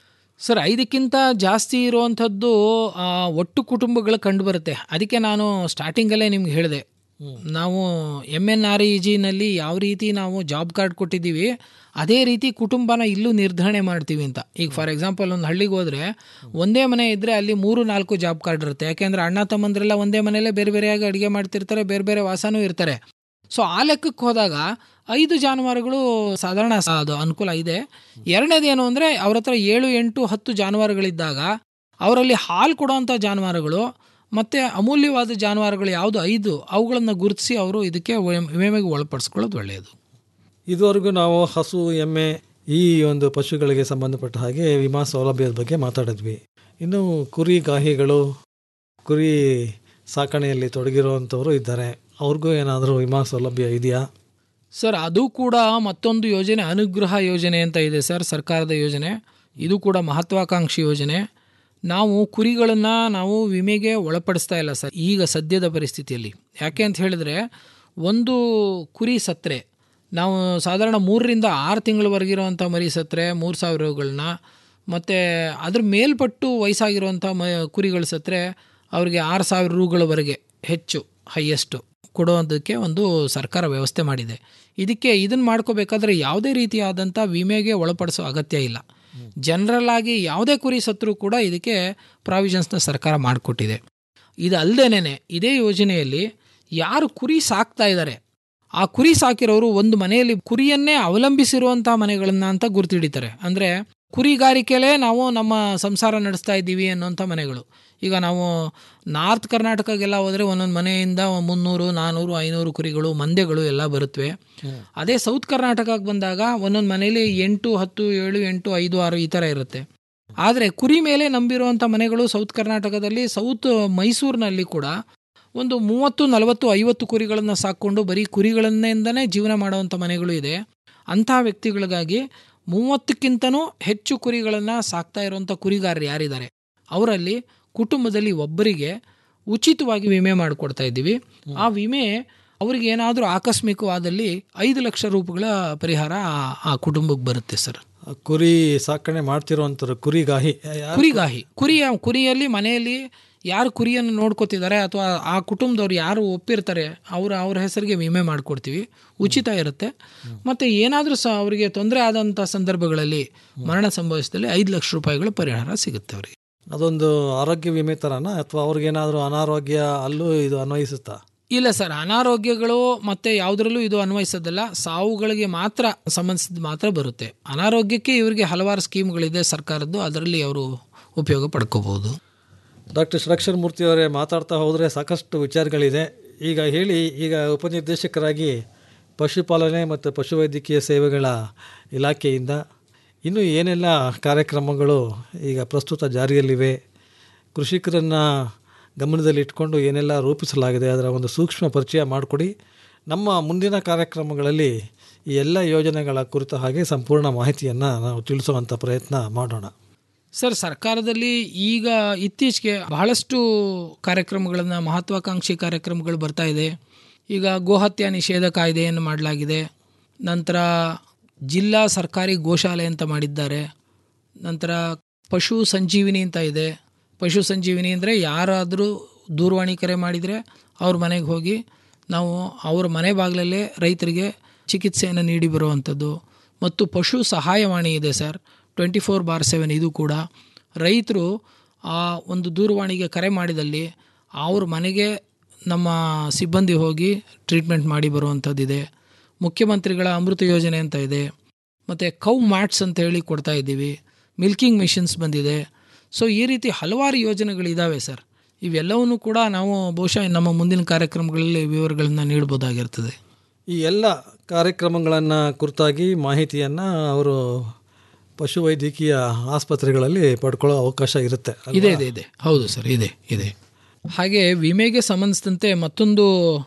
ಸರ್ ಐದಕ್ಕಿಂತ ಜಾಸ್ತಿ ಇರುವಂಥದ್ದು ಆ, ಒಟ್ಟು ಕುಟುಂಬಗಳು ಕಂಡು ಬರುತ್ತೆ ಅದಕ್ಕೆ ನಾನು ಸ್ಟಾರ್ಟಿಂಗಲ್ಲೇ ನಿಮ್ಗೆ ಹೇಳಿದೆ ನಾವು ಎಮ್ ಎನ್ ಆರ್ ಇ ಜಿನಲ್ಲಿ ಯಾವ ರೀತಿ ನಾವು ಜಾಬ್ ಕಾರ್ಡ್ ಕೊಟ್ಟಿದ್ದೀವಿ ಅದೇ ರೀತಿ ಕುಟುಂಬನ ಇಲ್ಲೂ ನಿರ್ಧರಣೆ ಮಾಡ್ತೀವಿ ಅಂತ ಈಗ ಫಾರ್ ಎಕ್ಸಾಂಪಲ್ ಒಂದು ಹಳ್ಳಿಗೆ ಹೋದರೆ ಒಂದೇ ಮನೆ ಇದ್ದರೆ ಅಲ್ಲಿ ಮೂರು ನಾಲ್ಕು ಜಾಬ್ ಕಾರ್ಡ್ ಇರುತ್ತೆ ಯಾಕೆಂದರೆ ಅಣ್ಣ ತಮ್ಮಂದ್ರೆಲ್ಲ ಒಂದೇ ಮನೆಯಲ್ಲೇ ಬೇರೆ ಬೇರೆಯಾಗಿ ಅಡುಗೆ ಮಾಡ್ತಿರ್ತಾರೆ ಬೇರೆ ಬೇರೆ ವಾಸನೂ ಇರ್ತಾರೆ ಸೊ ಆ ಲೆಕ್ಕಕ್ಕೆ ಹೋದಾಗ ಐದು ಜಾನುವಾರುಗಳು ಸಾಧಾರಣ ಸ- ಅದು ಅನುಕೂಲ ಇದೆ ಎರಡನೇದೇನು ಅಂದರೆ ಅವ್ರ ಹತ್ರ ಏಳು ಎಂಟು ಹತ್ತು ಜಾನುವಾರುಗಳಿದ್ದಾಗ ಅವರಲ್ಲಿ ಹಾಲು ಕೊಡುವಂಥ ಜಾನುವಾರುಗಳು ಮತ್ತು ಅಮೂಲ್ಯವಾದ ಜಾನುವಾರುಗಳು ಯಾವುದು ಐದು ಅವುಗಳನ್ನು ಗುರುತಿಸಿ ಅವರು ಇದಕ್ಕೆ ವಿಮೆ- ವಿಮೆಗೆ ಒಳಪಡಿಸ್ಕೊಳ್ಳೋದು ಒಳ್ಳೆಯದು ಇದುವರೆಗೂ ನಾವು ಹಸು ಎಮ್ಮೆ ಈ ಒಂದು ಪಶುಗಳಿಗೆ ಸಂಬಂಧಪಟ್ಟ ಹಾಗೆ ವಿಮಾ ಸೌಲಭ್ಯದ ಬಗ್ಗೆ ಮಾತಾಡಿದ್ವಿ ಇನ್ನು ಕುರಿ ಗಾಹಿಗಳು ಕುರಿ ಸಾಕಣೆಯಲ್ಲಿ ತೊಡಗಿರುವಂಥವರು ಇದ್ದಾರೆ ಅವ್ರಿಗೂ ಏನಾದರೂ ವಿಮಾ ಸೌಲಭ್ಯ ಇದೆಯಾ ಸರ್ ಅದು ಕೂಡ ಮತ್ತೊಂದು ಯೋಜನೆ ಅನುಗ್ರಹ ಯೋಜನೆ ಅಂತ ಇದೆ ಸರ್ ಸರ್ಕಾರದ ಯೋಜನೆ ಇದು ಕೂಡ ಮಹತ್ವಾಕಾಂಕ್ಷಿ ಯೋಜನೆ ನಾವು ಕುರಿಗಳನ್ನು ನಾವು ವಿಮೆಗೆ ಒಳಪಡಿಸ್ತಾ ಇಲ್ಲ ಸರ್ ಈಗ ಸದ್ಯದ ಪರಿಸ್ಥಿತಿಯಲ್ಲಿ ಯಾಕೆ ಅಂತ ಹೇಳಿದ್ರೆ ಒಂದು ಕುರಿ ಸತ್ರೆ ನಾವು ಸಾಧಾರಣ ಮೂರರಿಂದ ಆರು ತಿಂಗಳವರೆಗಿರುವಂಥ ಮರಿ ಸತ್ರೆ ಮೂರು ಸಾವಿರ ರೂಗಳನ್ನ ಮತ್ತು ಅದ್ರ ಮೇಲ್ಪಟ್ಟು ವಯಸ್ಸಾಗಿರುವಂಥ ಮ ಕುರಿಗಳು ಸತ್ರೆ ಅವರಿಗೆ ಆರು ಸಾವಿರ ರೂಗಳವರೆಗೆ ಹೆಚ್ಚು ಹೈಯೆಸ್ಟು ಕೊಡುವುದಕ್ಕೆ ಒಂದು ಸರ್ಕಾರ ವ್ಯವಸ್ಥೆ ಮಾಡಿದೆ ಇದಕ್ಕೆ ಇದನ್ನು ಮಾಡ್ಕೋಬೇಕಾದ್ರೆ ಯಾವುದೇ ರೀತಿಯಾದಂಥ ವಿಮೆಗೆ ಒಳಪಡಿಸೋ ಅಗತ್ಯ ಇಲ್ಲ ಜನರಲ್ ಆಗಿ ಯಾವುದೇ ಕುರಿ ಸತ್ರೂ ಕೂಡ ಇದಕ್ಕೆ ಪ್ರಾವಿಷನ್ಸ್ನ ಸರ್ಕಾರ ಮಾಡಿಕೊಟ್ಟಿದೆ ಇದು ಅಲ್ಲದೇನೆ ಇದೇ ಯೋಜನೆಯಲ್ಲಿ ಯಾರು ಕುರಿ ಸಾಕ್ತಾ ಇದ್ದಾರೆ ಆ ಕುರಿ ಸಾಕಿರೋರು ಒಂದು ಮನೆಯಲ್ಲಿ ಕುರಿಯನ್ನೇ ಅವಲಂಬಿಸಿರುವಂಥ ಮನೆಗಳನ್ನ ಅಂತ ಗುರುತಿಡಿತಾರೆ ಅಂದರೆ ಕುರಿಗಾರಿಕೆಲೇ ನಾವು ನಮ್ಮ ಸಂಸಾರ ನಡೆಸ್ತಾ ಇದ್ದೀವಿ ಅನ್ನೋಂಥ ಮನೆಗಳು ಈಗ ನಾವು ನಾರ್ತ್ ಕರ್ನಾಟಕಗೆಲ್ಲ ಹೋದರೆ ಒಂದೊಂದು ಮನೆಯಿಂದ ಮುನ್ನೂರು ನಾನ್ನೂರು ಐನೂರು ಕುರಿಗಳು ಮಂದೆಗಳು ಎಲ್ಲ ಬರುತ್ತವೆ ಅದೇ ಸೌತ್ ಕರ್ನಾಟಕಕ್ಕೆ ಬಂದಾಗ ಒಂದೊಂದು ಮನೆಯಲ್ಲಿ ಎಂಟು ಹತ್ತು ಏಳು ಎಂಟು ಐದು ಆರು ಈ ಥರ ಇರುತ್ತೆ ಆದರೆ ಕುರಿ ಮೇಲೆ ನಂಬಿರುವಂಥ ಮನೆಗಳು ಸೌತ್ ಕರ್ನಾಟಕದಲ್ಲಿ ಸೌತ್ ಮೈಸೂರಿನಲ್ಲಿ ಕೂಡ ಒಂದು ಮೂವತ್ತು ನಲವತ್ತು ಐವತ್ತು ಕುರಿಗಳನ್ನು ಸಾಕ್ಕೊಂಡು ಬರೀ ಕುರಿಗಳನ್ನಿಂದನೇ ಜೀವನ ಮಾಡುವಂಥ ಮನೆಗಳು ಇದೆ ಅಂಥ ವ್ಯಕ್ತಿಗಳಿಗಾಗಿ ಮೂವತ್ತಕ್ಕಿಂತನೂ ಹೆಚ್ಚು ಕುರಿಗಳನ್ನು ಸಾಕ್ತಾ ಇರುವಂಥ ಕುರಿಗಾರರು ಯಾರಿದ್ದಾರೆ ಅವರಲ್ಲಿ ಕುಟುಂಬದಲ್ಲಿ ಒಬ್ಬರಿಗೆ ಉಚಿತವಾಗಿ ವಿಮೆ ಮಾಡಿಕೊಡ್ತಾ ಇದ್ದೀವಿ ಆ ವಿಮೆ ಅವ್ರಿಗೆ ಏನಾದರೂ ಆಕಸ್ಮಿಕವಾದಲ್ಲಿ ಐದು ಲಕ್ಷ ರೂಪಾಯಿಗಳ ಪರಿಹಾರ ಆ- ಆ ಕುಟುಂಬಕ್ಕೆ ಬರುತ್ತೆ ಸರ್ ಕುರಿ ಸಾಕಣೆ ಮಾಡ್ತಿರುವಂಥವ್ರು ಕುರಿಗಾಹಿ ಯಾರು ಕುರಿಗಾಹಿ ಕುರಿಯ ಕುರಿಯಲ್ಲಿ ಮನೆಯಲ್ಲಿ ಯಾರು ಕುರಿಯನ್ನು ನೋಡ್ಕೋತಿದ್ದಾರೆ ಅಥವಾ ಆ ಕುಟುಂಬದವ್ರು ಯಾರು ಒಪ್ಪಿರ್ತಾರೆ ಅವ್ರ ಅವ್ರ ಹೆಸರಿಗೆ ವಿಮೆ ಮಾಡಿಕೊಡ್ತೀವಿ ಉಚಿತ ಇರುತ್ತೆ ಮತ್ತು ಏನಾದರೂ ಸಹ ಅವರಿಗೆ ತೊಂದರೆ ಆದಂಥ ಸಂದರ್ಭಗಳಲ್ಲಿ ಮರಣ ಸಂಭವಿಸಿದಲ್ಲಿ ಐದು ಲಕ್ಷ ರೂಪಾಯಿಗಳ ಪರಿಹಾರ ಸಿಗುತ್ತೆ ಅವರಿಗೆ ಅದೊಂದು ಆರೋಗ್ಯ ವಿಮೆ ಥರನಾ ಅಥವಾ ಅವ್ರಿಗೇನಾದರೂ ಅನಾರೋಗ್ಯ ಅಲ್ಲೂ ಇದು ಅನ್ವಯಿಸುತ್ತಾ ಇಲ್ಲ ಸರ್ ಅನಾರೋಗ್ಯಗಳು ಮತ್ತೆ ಯಾವುದರಲ್ಲೂ ಇದು ಅನ್ವಯಿಸೋದಿಲ್ಲ ಸಾವುಗಳಿಗೆ ಮಾತ್ರ ಸಂಬಂಧಿಸಿದ ಮಾತ್ರ ಬರುತ್ತೆ ಅನಾರೋಗ್ಯಕ್ಕೆ ಇವರಿಗೆ ಹಲವಾರು ಸ್ಕೀಮ್ಗಳಿದೆ ಸರ್ಕಾರದ್ದು ಅದರಲ್ಲಿ ಅವರು ಉಪಯೋಗ ಪಡ್ಕೋಬಹುದು ಡಾಕ್ಟರ್ ಷಡಕ್ಷರ ಮೂರ್ತಿ ಅವರೇ ಮಾತಾಡ್ತಾ ಹೋದರೆ ಸಾಕಷ್ಟು ವಿಚಾರಗಳಿದೆ ಈಗ ಹೇಳಿ ಈಗ ಉಪನಿರ್ದೇಶಕರಾಗಿ ಪಶುಪಾಲನೆ ಮತ್ತು ಪಶುವೈದ್ಯಕೀಯ ಸೇವೆಗಳ ಇಲಾಖೆಯಿಂದ ಇನ್ನೂ ಏನೆಲ್ಲ ಕಾರ್ಯಕ್ರಮಗಳು ಈಗ ಪ್ರಸ್ತುತ ಜಾರಿಯಲ್ಲಿವೆ ಕೃಷಿಕರನ್ನು ಗಮನದಲ್ಲಿಟ್ಕೊಂಡು ಏನೆಲ್ಲ ರೂಪಿಸಲಾಗಿದೆ ಅದರ ಒಂದು ಸೂಕ್ಷ್ಮ ಪರಿಚಯ ಮಾಡಿಕೊಡಿ ನಮ್ಮ ಮುಂದಿನ ಕಾರ್ಯಕ್ರಮಗಳಲ್ಲಿ ಈ ಎಲ್ಲ ಯೋಜನೆಗಳ ಕುರಿತ ಹಾಗೆ ಸಂಪೂರ್ಣ ಮಾಹಿತಿಯನ್ನು ನಾವು ತಿಳಿಸುವಂಥ ಪ್ರಯತ್ನ ಮಾಡೋಣ ಸರ್ ಸರ್ಕಾರದಲ್ಲಿ ಈಗ ಇತ್ತೀಚೆಗೆ ಬಹಳಷ್ಟು ಕಾರ್ಯಕ್ರಮಗಳನ್ನು ಮಹತ್ವಾಕಾಂಕ್ಷಿ ಕಾರ್ಯಕ್ರಮಗಳು ಬರ್ತಾ ಇದೆ ಈಗ ಗೋಹತ್ಯೆ ನಿಷೇಧ ಕಾಯ್ದೆಯನ್ನು ಮಾಡಲಾಗಿದೆ ನಂತರ ಜಿಲ್ಲಾ ಸರ್ಕಾರಿ ಗೋಶಾಲೆ ಅಂತ ಮಾಡಿದ್ದಾರೆ ನಂತರ ಪಶು ಸಂಜೀವಿನಿ ಅಂತ ಇದೆ ಪಶು ಸಂಜೀವಿನಿ ಅಂದರೆ ಯಾರಾದರೂ ದೂರವಾಣಿ ಕರೆ ಮಾಡಿದರೆ ಅವ್ರ ಮನೆಗೆ ಹೋಗಿ ನಾವು ಅವ್ರ ಮನೆ ಬಾಗಿಲಲ್ಲೇ ರೈತರಿಗೆ ಚಿಕಿತ್ಸೆಯನ್ನು ನೀಡಿ ಬರುವಂಥದ್ದು ಮತ್ತು ಪಶು ಸಹಾಯವಾಣಿ ಇದೆ sir twenty four bar seven ಇದು ಕೂಡ ರೈತರು ಆ ಒಂದು ದೂರವಾಣಿಗೆ ಕರೆ ಮಾಡಿದಲ್ಲಿ ಅವ್ರ ಮನೆಗೆ ನಮ್ಮ ಸಿಬ್ಬಂದಿ ಹೋಗಿ ಟ್ರೀಟ್ಮೆಂಟ್ ಮಾಡಿ ಬರುವಂಥದ್ದಿದೆ ಮುಖ್ಯಮಂತ್ರಿಗಳ ಅಮೃತ ಯೋಜನೆ ಅಂತ ಇದೆ ಮತ್ತು ಕೌ ಮ್ಯಾಟ್ಸ್ ಅಂತ ಹೇಳಿ ಕೊಡ್ತಾ ಇದ್ದೀವಿ ಮಿಲ್ಕಿಂಗ್ ಮಿಷನ್ಸ್ ಬಂದಿದೆ ಸೊ ಈ ರೀತಿ ಹಲವಾರು ಯೋಜನೆಗಳಿದ್ದಾವೆ ಸರ್ ಇವೆಲ್ಲವನ್ನೂ ಕೂಡ ನಾವು ಬಹುಶಃ ನಮ್ಮ ಮುಂದಿನ ಕಾರ್ಯಕ್ರಮಗಳಲ್ಲಿ ವಿವರಗಳನ್ನು ನೀಡ್ಬೋದಾಗಿರ್ತದೆ ಈ ಎಲ್ಲ ಕಾರ್ಯಕ್ರಮಗಳನ್ನು ಕುರಿತಾಗಿ ಮಾಹಿತಿಯನ್ನು ಅವರು ಪಶುವೈದ್ಯಕೀಯ ಆಸ್ಪತ್ರೆಗಳಲ್ಲಿ ಪಡ್ಕೊಳ್ಳೋ ಅವಕಾಶ ಇರುತ್ತೆ ಅಲ್ವಾ? ಇದೆ ಇದೆ ಇದೆ ಹೌದು ಸರ್ ಇದೆ ಇದೆ ಹಾಗೆ ವಿಮೆಗೆ ಸಂಬಂಧಿಸಿದಂತೆ ಮತ್ತೊಂದು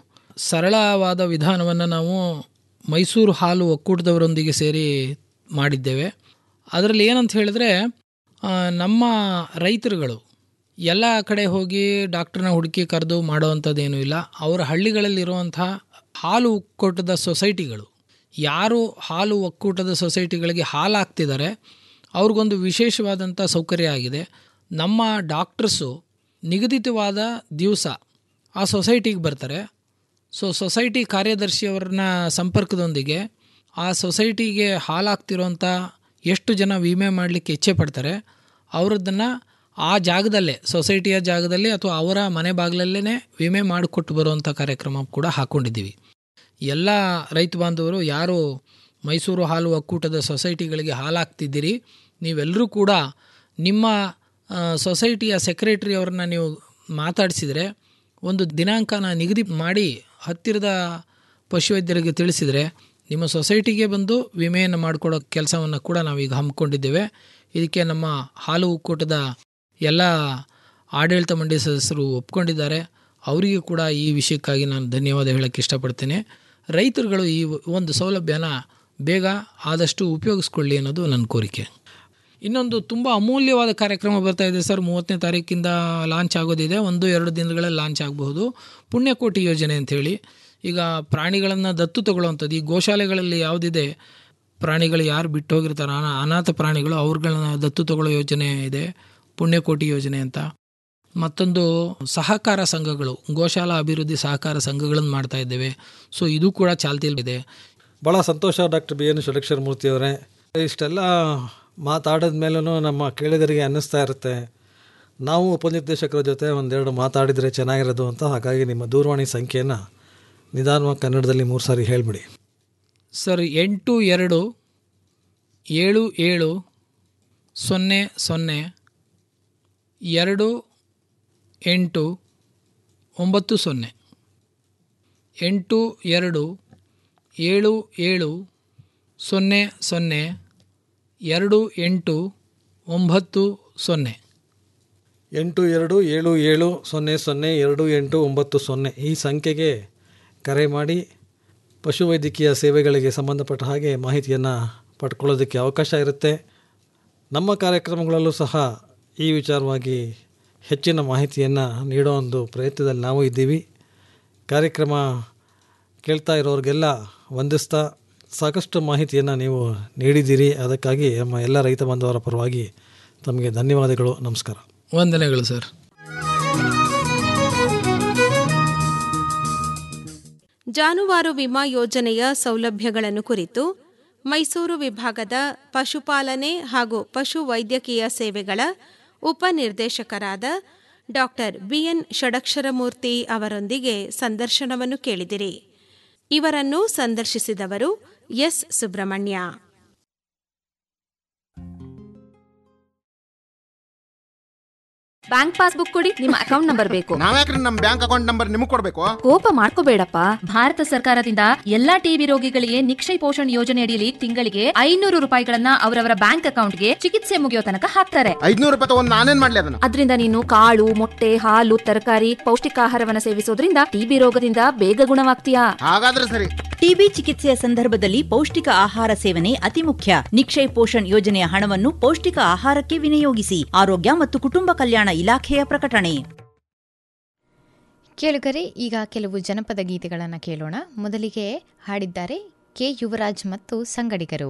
ಸರಳವಾದ ವಿಧಾನವನ್ನು ನಾವು ಮೈಸೂರು ಹಾಲು ಒಕ್ಕೂಟದವರೊಂದಿಗೆ ಸೇರಿ ಮಾಡಿದ್ದೇವೆ ಅದರಲ್ಲಿ ಏನಂತ ಹೇಳಿದ್ರೆ ಆ, ನಮ್ಮ ರೈತರುಗಳು ಎಲ್ಲ ಕಡೆ ಹೋಗಿ ಡಾಕ್ಟ್ರನ್ನ ಹುಡುಕಿ ಕರೆದು ಮಾಡೋವಂಥದ್ದೇನೂ ಇಲ್ಲ ಅವರ ಹಳ್ಳಿಗಳಲ್ಲಿರುವಂಥ ಹಾಲು ಒಕ್ಕೂಟದ ಸೊಸೈಟಿಗಳು ಯಾರು ಹಾಲು ಒಕ್ಕೂಟದ ಸೊಸೈಟಿಗಳಿಗೆ ಹಾಲು ಹಾಕ್ತಿದ್ದಾರೆ ಅವ್ರಿಗೊಂದು ವಿಶೇಷವಾದಂಥ ಸೌಕರ್ಯ ಆಗಿದೆ ನಮ್ಮ ಡಾಕ್ಟರ್ಸು ನಿಗದಿತವಾದ ದಿವಸ ಆ ಸೊಸೈಟಿಗೆ ಬರ್ತಾರೆ ಸೊ ಸೊಸೈಟಿ ಕಾರ್ಯದರ್ಶಿಯವರನ್ನ ಸಂಪರ್ಕದೊಂದಿಗೆ ಆ ಸೊಸೈಟಿಗೆ ಹಾಲು ಹಾಕ್ತಿರೋಂಥ ಎಷ್ಟು ಜನ ವಿಮೆ ಮಾಡಲಿಕ್ಕೆ ಇಚ್ಛೆ ಪಡ್ತಾರೆ ಅವರದ್ದನ್ನು ಆ ಜಾಗದಲ್ಲೇ ಸೊಸೈಟಿಯ ಜಾಗದಲ್ಲಿ ಅಥವಾ ಅವರ ಮನೆ ಬಾಗಿಲಲ್ಲೇ ವಿಮೆ ಮಾಡಿಕೊಟ್ಟು ಬರುವಂಥ ಕಾರ್ಯಕ್ರಮ ಕೂಡ ಹಾಕ್ಕೊಂಡಿದ್ದೀವಿ ಎಲ್ಲ ರೈತ ಬಾಂಧವರು ಯಾರು ಮೈಸೂರು ಹಾಲು ಒಕ್ಕೂಟದ ಸೊಸೈಟಿಗಳಿಗೆ ಹಾಲು ಹಾಕ್ತಿದ್ದೀರಿ ನೀವೆಲ್ಲರೂ ಕೂಡ ನಿಮ್ಮ ಆ, ಸೊಸೈಟಿಯ ಸೆಕ್ರೆಟರಿ ಅವ್ರನ್ನ ನೀವು ಮಾತಾಡಿಸಿದರೆ ಒಂದು ದಿನಾಂಕನ ನಿಗದಿ ಮಾಡಿ ಹತ್ತಿರದ ಪಶುವೈದ್ಯರಿಗೆ ತಿಳಿಸಿದರೆ ನಿಮ್ಮ ಸೊಸೈಟಿಗೆ ಬಂದು ವಿಮೆಯನ್ನು ಮಾಡಿಕೊಡೋ ಕೆಲಸವನ್ನು ಕೂಡ ನಾವೀಗ ಹಮ್ಮಿಕೊಂಡಿದ್ದೇವೆ ಇದಕ್ಕೆ ನಮ್ಮ ಹಾಲು ಒಕ್ಕೂಟದ ಎಲ್ಲ ಆಡಳಿತ ಮಂಡಳಿ ಸದಸ್ಯರು ಒಪ್ಕೊಂಡಿದ್ದಾರೆ ಅವರಿಗೂ ಕೂಡ ಈ ವಿಷಯಕ್ಕಾಗಿ ನಾನು ಧನ್ಯವಾದ ಹೇಳೋಕ್ಕೆ ಇಷ್ಟಪಡ್ತೇನೆ ರೈತರುಗಳು ಈ ಒಂದು ಸೌಲಭ್ಯನ ಬೇಗ ಆದಷ್ಟು ಉಪಯೋಗಿಸ್ಕೊಳ್ಳಿ ಅನ್ನೋದು ನನ್ನ ಕೋರಿಕೆ ಇನ್ನೊಂದು ತುಂಬ ಅಮೂಲ್ಯವಾದ ಕಾರ್ಯಕ್ರಮ ಬರ್ತಾ ಇದೆ ಸರ್ ಮೂವತ್ತನೇ ತಾರೀಕಿಂದ ಲಾಂಚ್ ಆಗೋದಿದೆ ಒಂದು ಎರಡು ದಿನಗಳಲ್ಲಿ ಲಾಂಚ್ ಆಗಬಹುದು ಪುಣ್ಯಕೋಟಿ ಯೋಜನೆ ಅಂಥೇಳಿ ಈಗ ಪ್ರಾಣಿಗಳನ್ನು ದತ್ತು ತಗೊಳ್ಳುವಂಥದ್ದು ಈ ಗೋಶಾಲೆಗಳಲ್ಲಿ ಯಾವುದಿದೆ ಪ್ರಾಣಿಗಳು ಯಾರು ಬಿಟ್ಟು ಹೋಗಿರ್ತಾರೆ ಅನಾ ಅನಾಥ ಪ್ರಾಣಿಗಳು ಅವ್ರುಗಳನ್ನ ದತ್ತು ತಗೊಳ್ಳೋ ಯೋಜನೆ ಇದೆ ಪುಣ್ಯಕೋಟಿ ಯೋಜನೆ ಅಂತ ಮತ್ತೊಂದು ಸಹಕಾರ ಸಂಘಗಳು ಗೋಶಾಲಾ ಅಭಿವೃದ್ಧಿ ಸಹಕಾರ ಸಂಘಗಳನ್ನು ಮಾಡ್ತಾ ಇದ್ದೇವೆ ಸೊ ಇದು ಕೂಡ ಚಾಲ್ತಿಯಲ್ಲಿದೆ ಭಾಳ ಸಂತೋಷ doctor B N Shadakshara Murthy ಅವರೇ ಇಷ್ಟೆಲ್ಲ ಮಾತಾಡಿದ ಮೇಲೂ ನಮ್ಮ ಕೇಳಿಗರಿಗೆ ಅನ್ನಿಸ್ತಾ ಇರುತ್ತೆ ನಾವು ಉಪನಿರ್ದೇಶಕರ ಜೊತೆ ಒಂದೆರಡು ಮಾತಾಡಿದರೆ ಚೆನ್ನಾಗಿರೋದು ಅಂತ ಹಾಗಾಗಿ ನಿಮ್ಮ ದೂರವಾಣಿ ಸಂಖ್ಯೆಯನ್ನು ನಿಧಾನವಾಗಿ ಕನ್ನಡದಲ್ಲಿ ಮೂರು ಸಾರಿ ಹೇಳಿಬಿಡಿ ಸರ್ ಎಂಟು ಎರಡು ಏಳು ಏಳು ಸೊನ್ನೆ ಸೊನ್ನೆ ಎರಡು ಎಂಟು ಒಂಬತ್ತು ಸೊನ್ನೆ ಎಂಟು ಎರಡು ಏಳು ಏಳು ಸೊನ್ನೆ ಸೊನ್ನೆ ಎರಡು ಎಂಟು ಒಂಬತ್ತು ಸೊನ್ನೆ ಎಂಟು ಎರಡು ಏಳು ಏಳು ಸೊನ್ನೆ ಸೊನ್ನೆ ಎರಡು ಎಂಟು ಒಂಬತ್ತು ಸೊನ್ನೆ ಈ ಸಂಖ್ಯೆಗೆ ಕರೆ ಮಾಡಿ ಪಶುವೈದ್ಯಕೀಯ ಸೇವೆಗಳಿಗೆ ಸಂಬಂಧಪಟ್ಟ ಹಾಗೆ ಮಾಹಿತಿಯನ್ನು ಪಡ್ಕೊಳ್ಳೋದಕ್ಕೆ ಅವಕಾಶ ಇರುತ್ತೆ ನಮ್ಮ ಕಾರ್ಯಕ್ರಮಗಳಲ್ಲೂ ಸಹ ಈ ವಿಚಾರವಾಗಿ ಹೆಚ್ಚಿನ ಮಾಹಿತಿಯನ್ನು ನೀಡೋ ಒಂದು ಪ್ರಯತ್ನದಲ್ಲಿ ನಾವು ಇದ್ದೀವಿ ಕಾರ್ಯಕ್ರಮ ಕೇಳ್ತಾ ಇರೋರಿಗೆಲ್ಲ ವಂದಿಸ್ತಾ ಸಾಕಷ್ಟು ಮಾಹಿತಿಯನ್ನು ನೀವು ನೀಡಿದ್ದೀರಿ ಅದಕ್ಕಾಗಿ ನಮ್ಮ ಎಲ್ಲ ರೈತ ಬಾಂಧವರ ಪರವಾಗಿ ತಮಗೆ ಧನ್ಯವಾದಗಳು ನಮಸ್ಕಾರ ವಂದನೆಗಳು ಸರ್ ಜಾನುವಾರು ವಿಮಾ ಯೋಜನೆಯ ಸೌಲಭ್ಯಗಳನ್ನು ಕುರಿತು ಮೈಸೂರು ವಿಭಾಗದ ಪಶುಪಾಲನೆ ಹಾಗೂ ಪಶು ವೈದ್ಯಕೀಯ ಸೇವೆಗಳ ಉಪನಿರ್ದೇಶಕರಾದ ಡಾಕ್ಟರ್ ಬಿಎನ್ ಷಡಕ್ಷರಮೂರ್ತಿ ಅವರೊಂದಿಗೆ ಸಂದರ್ಶನವನ್ನು ಕೇಳಿದಿರಿ ಇವರನ್ನು ಸಂದರ್ಶಿಸಿದವರು ಎಸ್ ಸುಬ್ರಹ್ಮಣ್ಯ ಬ್ಯಾಂಕ್ ಪಾಸ್ಬುಕ್ ಕೊಡಿ ನಿಮ್ಮ ಅಕೌಂಟ್ ನಂಬರ್ ಬೇಕು ನಾವ್ಯಾಕ್ರಿ ನಮ್ ಬ್ಯಾಂಕ್ ಅಕೌಂಟ್ ನಂಬರ್ ನಿಮಗ್ ಕೊಡ್ಬೇಕು ಕೋಪ ಮಾಡ್ಕೋಬೇಡಪ್ಪ ಭಾರತ ಸರ್ಕಾರದಿಂದ ಎಲ್ಲಾ ಟಿಬಿ ರೋಗಿಗಳಿಗೆ ನಿಕ್ಷಯ ಪೋಷಣ್ ಯೋಜನೆ ಅಡಿಯಲ್ಲಿ ತಿಂಗಳಿಗೆ ಐನೂರು ರೂಪಾಯಿಗಳನ್ನ ಅವರವರ ಬ್ಯಾಂಕ್ ಅಕೌಂಟ್ಗೆ ಚಿಕಿತ್ಸೆ ಮುಗಿಯೋ ತನಕ ಹಾಕ್ತಾರೆ ಐದ್ನೂರು ರೂಪಾಯಿ ತಗೊಂಡ್ ನಾನೇನ್ ಮಾಡ್ಲಿ ಅದನ್ನ ಅದರಿಂದ ನೀನು ಕಾಳು ಮೊಟ್ಟೆ ಹಾಲು ತರಕಾರಿ ಪೌಷ್ಟಿಕಾಹಾರವನ್ನ ಸೇವಿಸೋದ್ರಿಂದ ಟಿಬಿ ರೋಗದಿಂದ ಬೇಗ ಗುಣವಾಗ್ತೀಯಾ ಹಾಗಾದ್ರೆ ಸರಿ ಟಿಬಿ ಚಿಕಿತ್ಸೆಯ ಸಂದರ್ಭದಲ್ಲಿ ಪೌಷ್ಟಿಕ ಆಹಾರ ಸೇವನೆ ಅತಿ ಮುಖ್ಯ ನಿಕ್ಷಯ್ ಪೋಷಣ್ ಯೋಜನೆಯ ಹಣವನ್ನು ಪೌಷ್ಟಿಕ ಆಹಾರಕ್ಕೆ ವಿನಿಯೋಗಿಸಿ ಆರೋಗ್ಯ ಮತ್ತು ಕುಟುಂಬ ಕಲ್ಯಾಣ ಇಲಾಖೆಯ ಪ್ರಕಟಣೆ ಕೇಳುಗರೆ ಈಗ ಕೆಲವು ಜನಪದ ಗೀತೆಗಳನ್ನು ಕೇಳೋಣ ಮೊದಲಿಗೆ ಹಾಡಿದ್ದಾರೆ ಕೆ ಯುವರಾಜ್ ಮತ್ತು ಸಂಗಡಿಗರು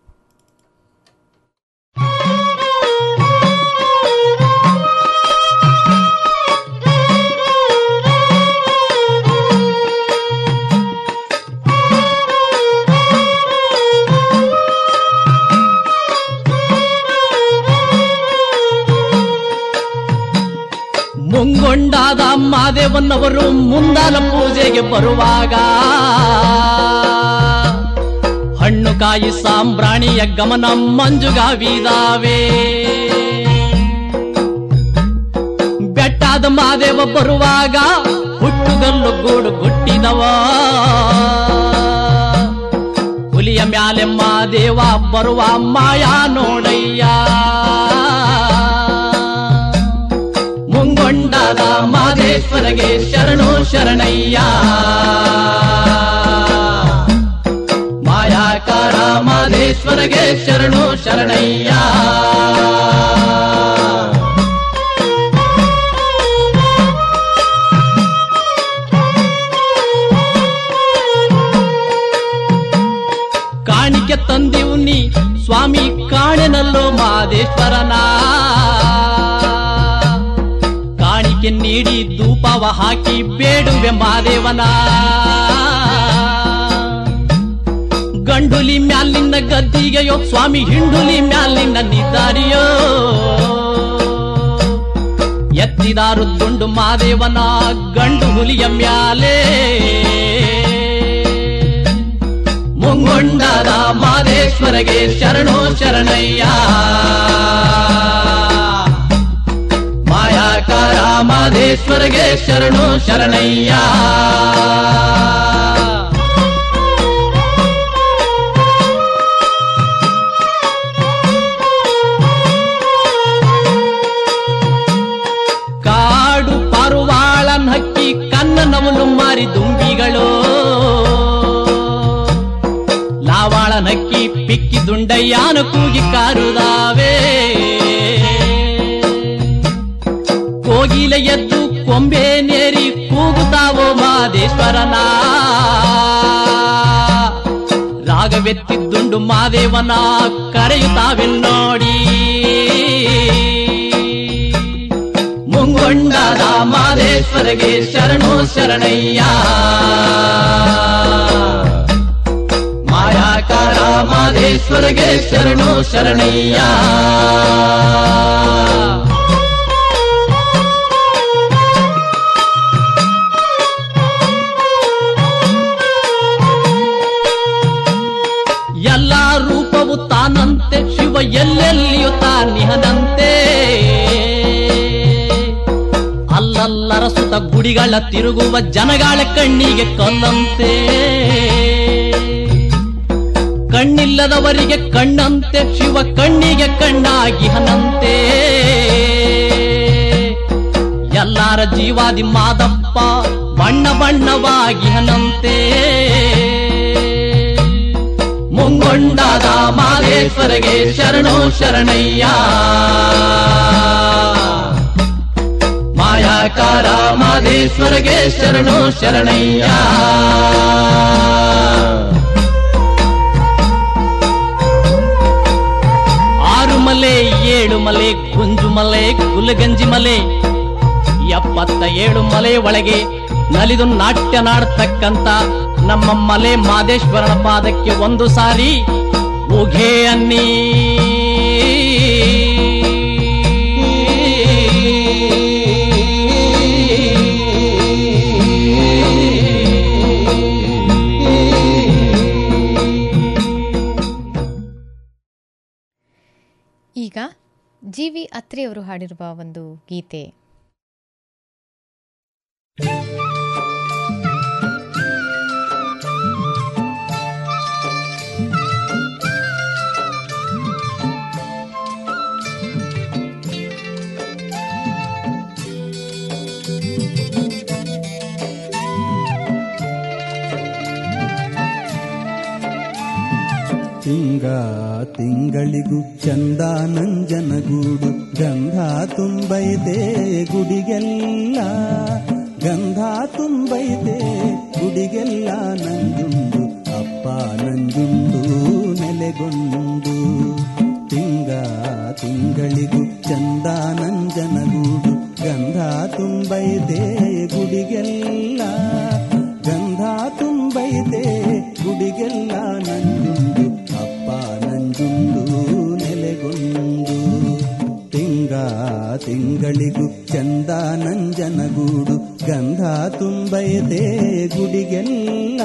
ಮುಂಗೊಂಡಾದ ಮಾದೇವನ್ನವರು ಮುಂದಾಲ ಪೂಜೆಗೆ ಬರುವಾಗ ಹಣ್ಣು ಕಾಯಿ ಸಾಂಬ್ರಾಣಿಯ ಗಮನ ಮಂಜುಗಾವಿದಾವೆ ಬೆಟ್ಟಾದ ಮಾದೇವ ಬರುವಾಗ ಹುಟ್ಟುಗಲ್ಲು ಗೂಡು ಗುಟ್ಟಿದವ ಹುಲಿಯ ಮ್ಯಾಲೆ ಮಾದೇವ ಬರುವ ಮಾಯಾ ನೋಡಯ್ಯ ಮುಂಗೊಂಡದ ಮಾದೇಶ್ವರಗೆ ಶರಣು ಶರಣಯ್ಯ ಮಾಯಾಕಾರ ಮಾದೇಶ್ವರಗೆ ಶರಣು ಶರಣಯ್ಯ ಕಾಣಿಕೆ ತಂದಿವು ನೀ ಸ್ವಾಮಿ ಕಾಣೆನಲ್ಲೋ ಮಾದೇಶ್ವರನ ಕಾಣಿಕೆ ನೀಡಿ ಧೂಪವ ಹಾಕಿ ಬೇಡುವೆ ಮಾದೇವನ ಗಂಡುಲಿ ಮ್ಯಾಲಿನ ಗದ್ದಿಗೆಯೋ ಸ್ವಾಮಿ ಹಿಂಡುಲಿ ಮ್ಯಾಲಿನ ನಿದ್ದಾರಿಯೋ ಎತ್ತಿದಾರು ದುಂಡು ಮಾದೇವನ ಗಂಡು ಹುಲಿಯ ಮ್ಯಾಲೆ ಮುಂಗೊಂಡದ ಮಾದೇಶ್ವರಗೆ ಶರಣೋ ಶರಣಯ್ಯ ಮಾಯಾಕಾರ ಮಾದೇಶ್ವರಗೆ ಶರಣು ಶರಣಯ್ಯ ಕಾಡು ಪಾರುವಾಳನ್ ಹಕ್ಕಿ ಕನ್ನನವನು ಮಾರಿ ದುಂಬಿಗಳು ಲಾವಾಳ ನಕ್ಕಿ ಪಿಕ್ಕಿ ದುಂಡಯ್ಯಾನ ಕೂಗಿ ಕಾರುದಾವೆ ಕೋಗಿಲ ಎದ್ದು ಕೊಂಬೆ ನೇರಿ ಕೂಗುತ್ತಾವೋ ಮಾದೇಶ್ವರನ ರಾಗವೆತ್ತಿದ್ದುಂಡು ಮಾದೇವನ ಕರೆಯುತ್ತಾವೆ ನೋಡಿ ಮುಂಗೊಂಡದ ಮಾದೇಶ್ವರಗೆ ಶರಣು ಶರಣಯ್ಯ ಮಾಯಾಕಾರ ಮಾದೇಶ್ವರಗೆ ಶರಣು ಶರಣಯ್ಯ ಎಲ್ಲ ರೂಪವು ತಾನಂತೆ ಶಿವ ಎಲ್ಲೆಲ್ಲಿಯೂ ತಾನಿಹನಂತೆ ಅಲ್ಲಲ್ಲರ ಸುತ ಗುಡಿಗಳ ತಿರುಗುವ ಜನಗಳ ಕಣ್ಣಿಗೆ ಕಲ್ಲಂತೆ ಕಣ್ಣಿಲ್ಲದವರಿಗೆ ಕಣ್ಣಂತೆ ಶಿವ ಕಣ್ಣಿಗೆ ಕಣ್ಣಾಗಿಹನಂತೆ ಎಲ್ಲಾರ ಜೀವಾದಿ ಮಾದಪ್ಪ ಬಣ್ಣ ಬಣ್ಣವಾಗಿಹನಂತೆ ಮುಂಗೊಂಡಾದ ಮಾದೇಶ್ವರಗೆ ಶರಣೋ ಶರಣಯ್ಯ ಮಾಯಾಕಾರ ಮಾದೇಶ್ವರಗೆ ಶರಣೋ ಶರಣಯ್ಯ ಆರು ಮಲೆ ಏಳು ಮಲೆ ಗುಂಜು ಮಲೆ ಗುಲಗಂಜಿ ಮಲೆ ಎಪ್ಪತ್ತ ಏಳು ಮಲೆ ಒಳಗೆ ನಲಿದು ನಾಟ್ಯ ನಾಡ್ತಕ್ಕಂತ ನಮ್ಮ ಮಲೆ ಮಾದೇಶ್ವರನ ಪಾದಕ್ಕೆ ಒಂದು ಸಾರಿ ಉಘೆ ಅನ್ನಿ ಈಗ ಜಿ ವಿ ಅತ್ರಿಯವರು ಹಾಡಿರುವ ಒಂದು ಗೀತೆ ತಿಂಗ ತಿಂಗಳಿಗೂ ಚಂದ ನಂಜನಗೂಡು ಗಂಧ ತುಂಬೈತೆ ಗುಡಿಗೆಲ್ಲ ಗಂಧ ತುಂಬೈತೆ ಗುಡಿಗೆಲ್ಲ ನಂಜುಂಡು ಅಪ್ಪ ನಂಜುಂಡು ನೆಲೆಗೊಂಡು ತಿಂಗ ತಿಂಗಳಿಗೂ ಚಂದ ನಂಜನಗೂಡು ಗಂಧ ತುಂಬೈತೆ ಗುಡಿಗೆಲ್ಲ ಗಂಧ ತುಂಬೈತೆ ಗುಡಿಗೆಲ್ಲ ನಂಜುಂಡು ಅಪ್ಪ ನಂಜುಂಡು ನೆಲೆಗೊಂಡು ತಿಂಗ ತಿಂಗಳಿಗೂ ಚಂದ ನಂಜನಗೂಡು ಗಂಧ ತುಂಬೈತೆ ಗುಡಿಗೆಲ್ಲ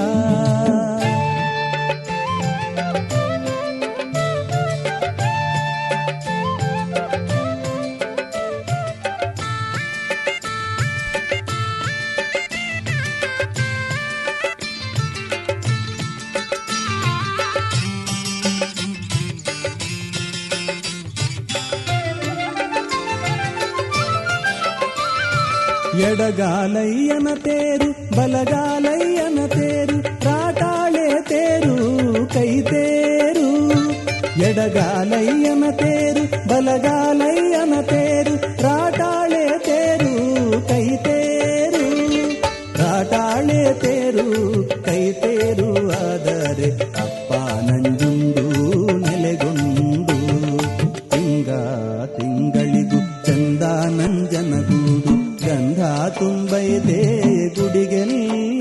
ಎಡಗಾಲಯ್ಯನ ತೇರು ಬಲಗಾಲಯ್ಯನ ತೇರು ರಾಟಾಳೆ ತೇರು ಕೈ ತೇರು ಎಡಗಾಲಯ್ಯನ ತೇರು ಬಲಗಾಲಯ್ಯನ ತೇರು ರಾಟಾಳೆ ತೇರು ಕೈ ತೇರು ರಾಟಾಳೆ ತೇರು ಕೈ ತೇರು ಆದರೆ ಅಪ್ಪ ನಂಜುಂಡು ನೆಲೆಗೊಂಡು ತಿಂಗ ತಿಂಗಳಿಗೂ ಚಂದ ನಂಜನಗೂಡು ಗಂಧ ತುಂಬೈದೆ ಗುಡಿಗೆಲ್ಲ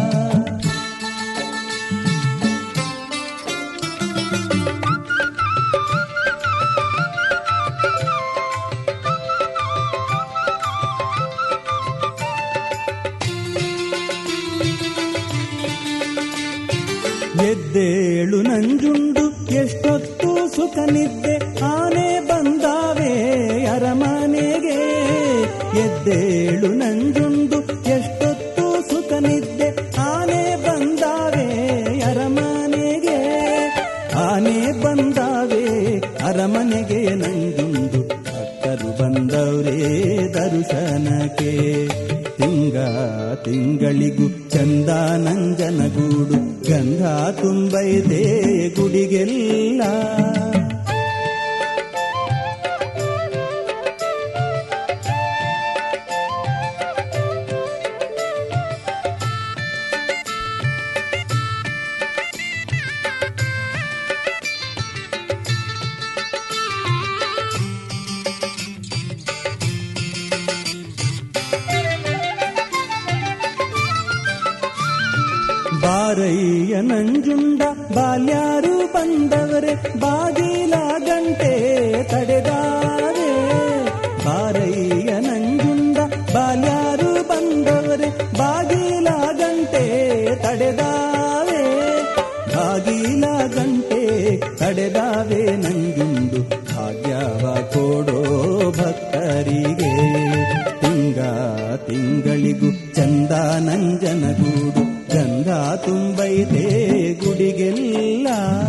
ಎದ್ದೇಳು ನಂಜುಂಡು ಎಷ್ಟೊತ್ತು ಸುಖ ನಿದ್ದೆ ಆನೆ ಬಂದಾವೆ ಅರಮನೆಗೆ ಎದ್ದೇಳು ನಂಜುಂಡು ಎಷ್ಟೊತ್ತು ಸುಖ ನಿದ್ದೆ ಆನೆ ಬಂದಾವೆ ಅರಮನೆಗೆ ಆನೆ ಬಂದಾವೆ ಅರಮನೆಗೆ ನಂಜುಂಡು ಭಕ್ತರು ಬಂದವರೇ ದರ್ಶನಕ್ಕೆ ತಿಂಗ ತಿಂಗಳಿಗೂ ಚಂದ ನಂಜನಗೂಡು ಗಂಧ ತುಂಬೈದೆ ಗುಡಿಗೆಲ್ಲ ಬಾರಯ್ಯ ನಂಜುಂಡ ಬಾಲ್ಯಾರು ಬಂದವರೆ ಬಾಗಿಲ ಗಂಟೆ ತಡೆದಾರೆ ಬಾರಯ್ಯ ನಂಜುಂಡ ಬಾಲ್ಯಾರು ಬಂದವರೆ ಬಾಗಿಲ ಗಂಟೆ ತಡೆದಾವೆ ಬಾಗಿಲ ಗಂಟೆ ತಡೆದಾವೆ ನಂಜುಂಡು ಭಾಗ್ಯವ ಕೊಡೋ ಭಕ್ತರಿಗೆ ತಿಂಗ ತಿಂಗಳಿಗೂ ಚಂದ ನಂಜನಗೂಡು ಗಂಧ ತುಂಬೈತೆ ಗುಡಿಗೆಲ್ಲ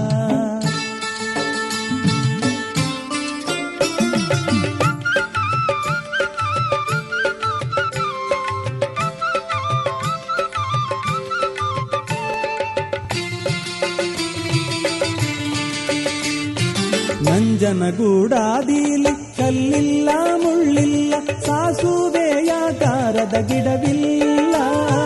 ನಂಜನಗೂಡಾದೀಲಿ ಕಲ್ಲಿಲ್ಲ ಮುಳ್ಳಿಲ್ಲ ಸಾಸುವೆಯಾಕಾರದ ಗಿಡವಿಲ್ಲ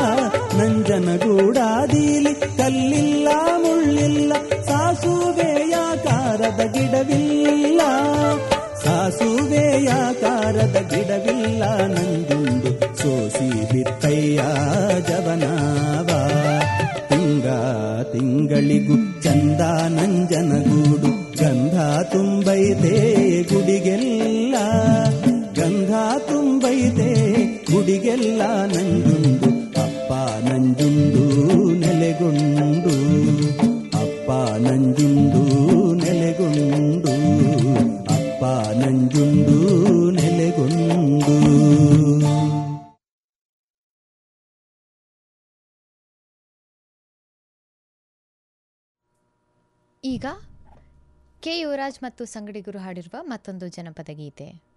ನಂಜನಗೂಡಾದೀಲಿ ಕಲ್ಲಿಲ್ಲ ಮುಳ್ಳಿಲ್ಲ ಸಾಸುವೆಯಾಕಾರದ ಗಿಡವಿಲ್ಲ ಸಾಸುವೆಯಾಕಾರದ ಗಿಡವಿಲ್ಲ ನಂಜುಂಡು ಸೋಸಿ ಬಿತ್ತಯ್ಯ ಜವನಾವ ತಿಂಗ ತಿಂಗಳಿಗೂ ಚಂದ ನಂಜನಗೂಡು ಗಂಧ ತುಂಬೈತೆ ಗುಡಿಗೆಲ್ಲ ಗಂಧ ತುಂಬೈತೆ ಗುಡಿಗೆಲ್ಲ ನಂಜುಂಡು ಅಪ್ಪ ನಂಜುಂಡು ನೆಲೆಗೊಂಡು ಅಪ್ಪ ನಂಜುಂಡು ನೆಲೆಗೊಂಡು ಅಪ್ಪ ನಂಜುಂಡು ನೆಲೆಗೊಂಡು ಈಗ ಕೆ ಯುವರಾಜ್ ಮತ್ತು ಸಂಗಡಿಗರು ಹಾಡಿರುವ ಮತ್ತೊಂದು ಜನಪದ ಗೀತೆ